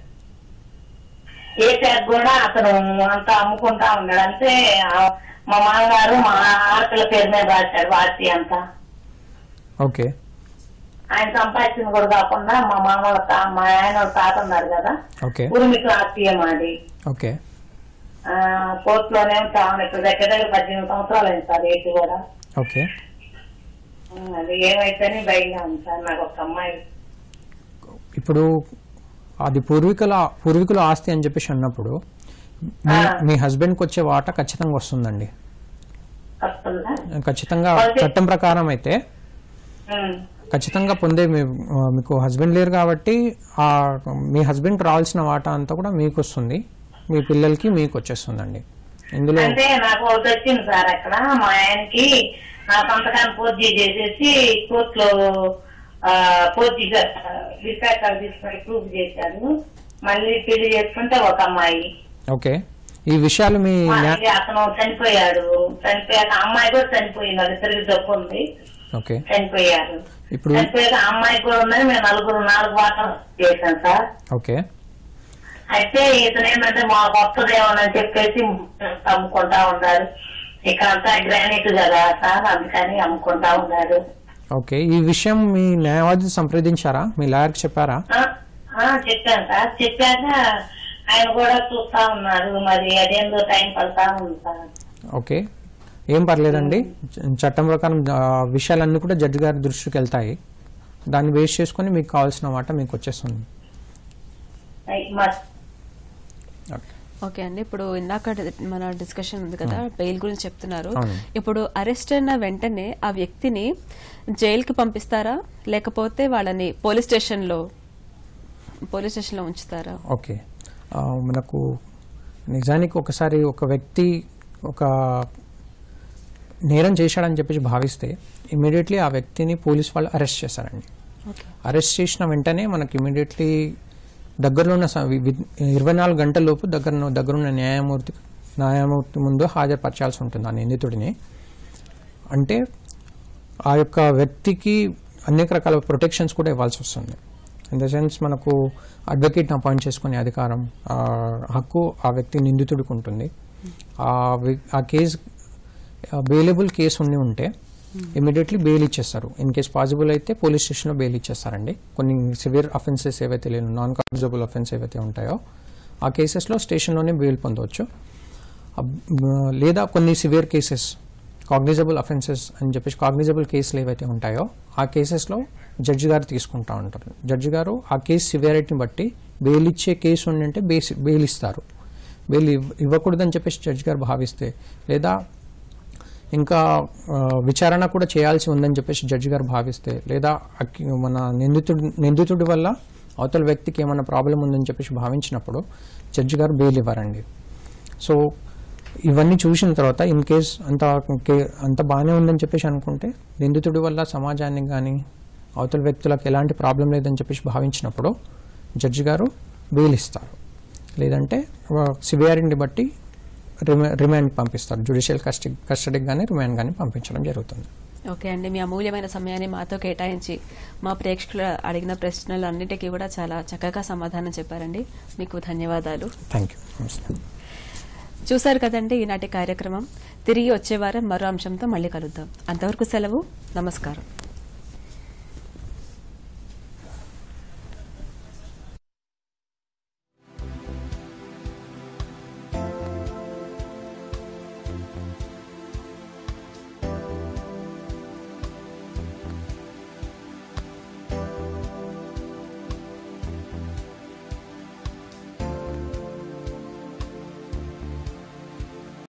కేసాక కూడా అతను అంతా అమ్ముకుంటా ఉన్నాడు అంటే ఆ, మా మామగారు మా ఆడపిల్ల పేరు మీద రాశాడు వాసి అంతా ఓకే ఆయన సంపాదించింది కూడా కాకుండా మా మామ వాళ్ళ తా- మా ఆయన వాళ్ళ తాత ఉన్నారు కదా ఓకే ఉరిమికి ఆస్తియం అది ఓకే ఆ, కోర్టులోనేమో చాలా ఇప్పుడు దగ్గర దగ్గర పద్దెనిమిది సంవత్సరాలు అయింది సార్ ఏటి కూడా ఓకే ఉమ్, అది ఏమైతేనే భయంగా ఉంది సార్ నాకు ఒక అమ్మాయి ఇప్పుడు అది పూర్వీకుల పూర్వీకుల ఆస్తి అని చెప్పేసి అన్నప్పుడు మీ మీ హస్బెండ్కి వచ్చే వాటా ఖచ్చితంగా వస్తుందండి వస్తుందా ఖచ్చితంగా చట్టం ప్రకారం అయితే ఉమ్, ఖచ్చితంగా పొందే మీ ఆ, మీకు హస్బెండ్ లేరు కాబట్టి ఆ మీ హస్బెండ్కి రావాల్సిన వాటా అంతా కూడా మీకు వస్తుంది మీ పిల్లలకి మీకు వచ్చేస్తుందండి ఇందులో అంటే నాకు ఒకటి వచ్చింది సార్ అక్కడ మా ఆయనకి నా సంతకాన్ని పూర్తి చేసేసి కోర్టులో ఆ, పూర్తిగా విశాఖ తీసుకొని ప్రూఫ్ చేశారు మళ్ళీ పెళ్లి చేసుకుంటే ఒక అమ్మాయి ఓకే ఈ విషయాలు మీ న్యా- ఇది అతను చనిపోయాడు చనిపోయాక ఆ అమ్మాయి కూడా చనిపోయింది అది తిరిగి జబ్బు ఉంది ఓకే చనిపోయారు ఇప్పుడు చనిపోయాక ఆ అమ్మాయికి కూడా ఉందని మేము నలుగురు నాలుగు వాటలు చేశాం సార్ ఓకే అయితే ఇతను ఏంటంటే మా వస్తుందేమోనని చెప్పేసి అమ్ముకుంటా ఉన్నారు ఇక్కడ అంతా గ్రానైట్ కదా సార్ అందుకని అమ్ముకుంటా ఉన్నారు ఓకే ఈ విషయం మీ న్యాయవాది సంప్రదించారా మీ లాయర్కి చెప్పారా ఆ, ఆ, చెప్పాను సార్ చెప్పాక ఆయన కూడా చూస్తా ఉన్నారు మరి అదేందో టైం పడతా ఉంది సార్ ఓకే ఏం పర్లేదండి చ- చట్టం ప్రకారం ఆ, విషయాలన్నీ కూడా జడ్జి గారి దృష్టికి వెళ్తాయి దాన్ని బేస్ చేసుకొని మీకు కావాల్సిన మాట మీకు వచ్చేస్తుంది అయ్ మా- ఓకే అండి ఇప్పుడు ఇందాక డి- మన డిస్కషన్ ఉంది కదా బెయిల్ గురించి చెప్తున్నారు అవును. ఇప్పుడు అరెస్ట్ అయిన వెంటనే ఆ వ్యక్తిని జైలుకి పంపిస్తారా లేకపోతే వాళ్ళని పోలీస్ స్టేషన్ లో పోలీస్ స్టేషన్ లో ఉంచుతారా ఓకే ఆ, మనకు నిజానికి ఒకసారి ఒక వ్యక్తి ఒక నేరం చేశాడని చెప్పేసి భావిస్తే ఇమీడియట్లీ ఆ వ్యక్తిని పోలీస్ వాళ్ళు అరెస్ట్ చేశారండి అరెస్ట్ చేసిన వెంటనే మనకి ఇమీడియట్లీ దగ్గరలో ఉన్న స- వి- వి- ఇరవై నాలుగు గంటల లోపు దగ్గర దగ్గరున్న న్యాయమూర్తి న్యాయమూర్తి ముందు హాజరుపరచాల్సి ఉంటుంది ఆ నిందితుడిని అంటే ఆ యొక్క వ్యక్తికి అనేక రకాల ప్రొటెక్షన్స్ కూడా ఇవ్వాల్సి వస్తుంది ఇన్ ద సెన్స్ మనకు అడ్వకేట్ని అపాయింట్ చేసుకునే అధికారం ఆ హక్కు ఆ వ్యక్తి నిందితుడికి ఉంటుంది ఆ వ్య- ఆ కేసు బెయిలబుల్ కేసు ఉండి ఉంటే ఇమీడియట్లీ బెయిల్ ఇచ్చేస్తారు ఇన్ కేస్ పాసిబుల్ అయితే పోలీస్ స్టేషన్లో బెయిల్ ఇచ్చేస్తారండి కొన్ని సివియర్ అఫెన్సెస్ ఏవైతే లేవు నాన్ కాగ్నిజబుల్ అఫెన్స్ ఏవైతే ఉంటాయో ఆ కేసెస్లో స్టేషన్లోనే బెయిల్ పొందవచ్చు అబ్- లేదా కొన్ని సివియర్ కేసెస్ కాగ్నిజబుల్ అఫెన్సెస్ అని చెప్పేసి కాగ్నిజబుల్ కేసులు ఏవైతే ఉంటాయో ఆ కేసెస్లో జడ్జి గారు తీసుకుంటా ఉంటారు జడ్జి గారు ఆ కేసు సివియారిటీని బట్టి బెయిల్ ఇచ్చే కేసు ఉండింటే బేసి బెయిల్ ఇస్తారు బెయిల్ ఇవ్- ఇవ్వకూడదని చెప్పేసి జడ్జి గారు భావిస్తే లేదా ఇంకా ఆ, విచారణ కూడా చేయాల్సి ఉందని చెప్పేసి జడ్జి గారు భావిస్తే లేదా అక్కి- మన నిందితుడి నిందితుడి వల్ల అవతల వ్యక్తికి ఏమైనా ప్రాబ్లం ఉందని చెప్పేసి భావించినప్పుడు జడ్జి గారు బెయిల్ ఇవ్వరండి సో ఇవన్నీ చూసిన తర్వాత ఇన్ కేస్ అంత కే- అంత బాగానే ఉందని చెప్పేసి అనుకుంటే నిందితుడి వల్ల సమాజానికి కానీ అవతల వ్యక్తులకు ఎలాంటి ప్రాబ్లం లేదని చెప్పేసి భావించినప్పుడు జడ్జి గారు బెయిల్ ఇస్తారు లేదంటే సివియారిటీని బట్టి రిమా- రిమాండ్ పంపిస్తారు జ్యుడిషియల్ కస్టడీ కస్టడీకి కానీ రిమాండ్ కానీ పంపించడం జరుగుతుంది ఓకే అండి మీ అమూల్యమైన సమయాన్ని మాతో కేటాయించి మా ప్రేక్షకులు అడిగిన ప్రశ్నలు అన్నిటికీ కూడా చాలా చక్కగా సమాధానం చెప్పారండి మీకు ధన్యవాదాలు థ్యాంక్ యూ నమస్తే చూశారు కదండి ఈనాటి కార్యక్రమం తిరిగి వచ్చే వారం మరో అంశంతో మళ్ళీ కలుద్దాం అంతవరకు సెలవు నమస్కారం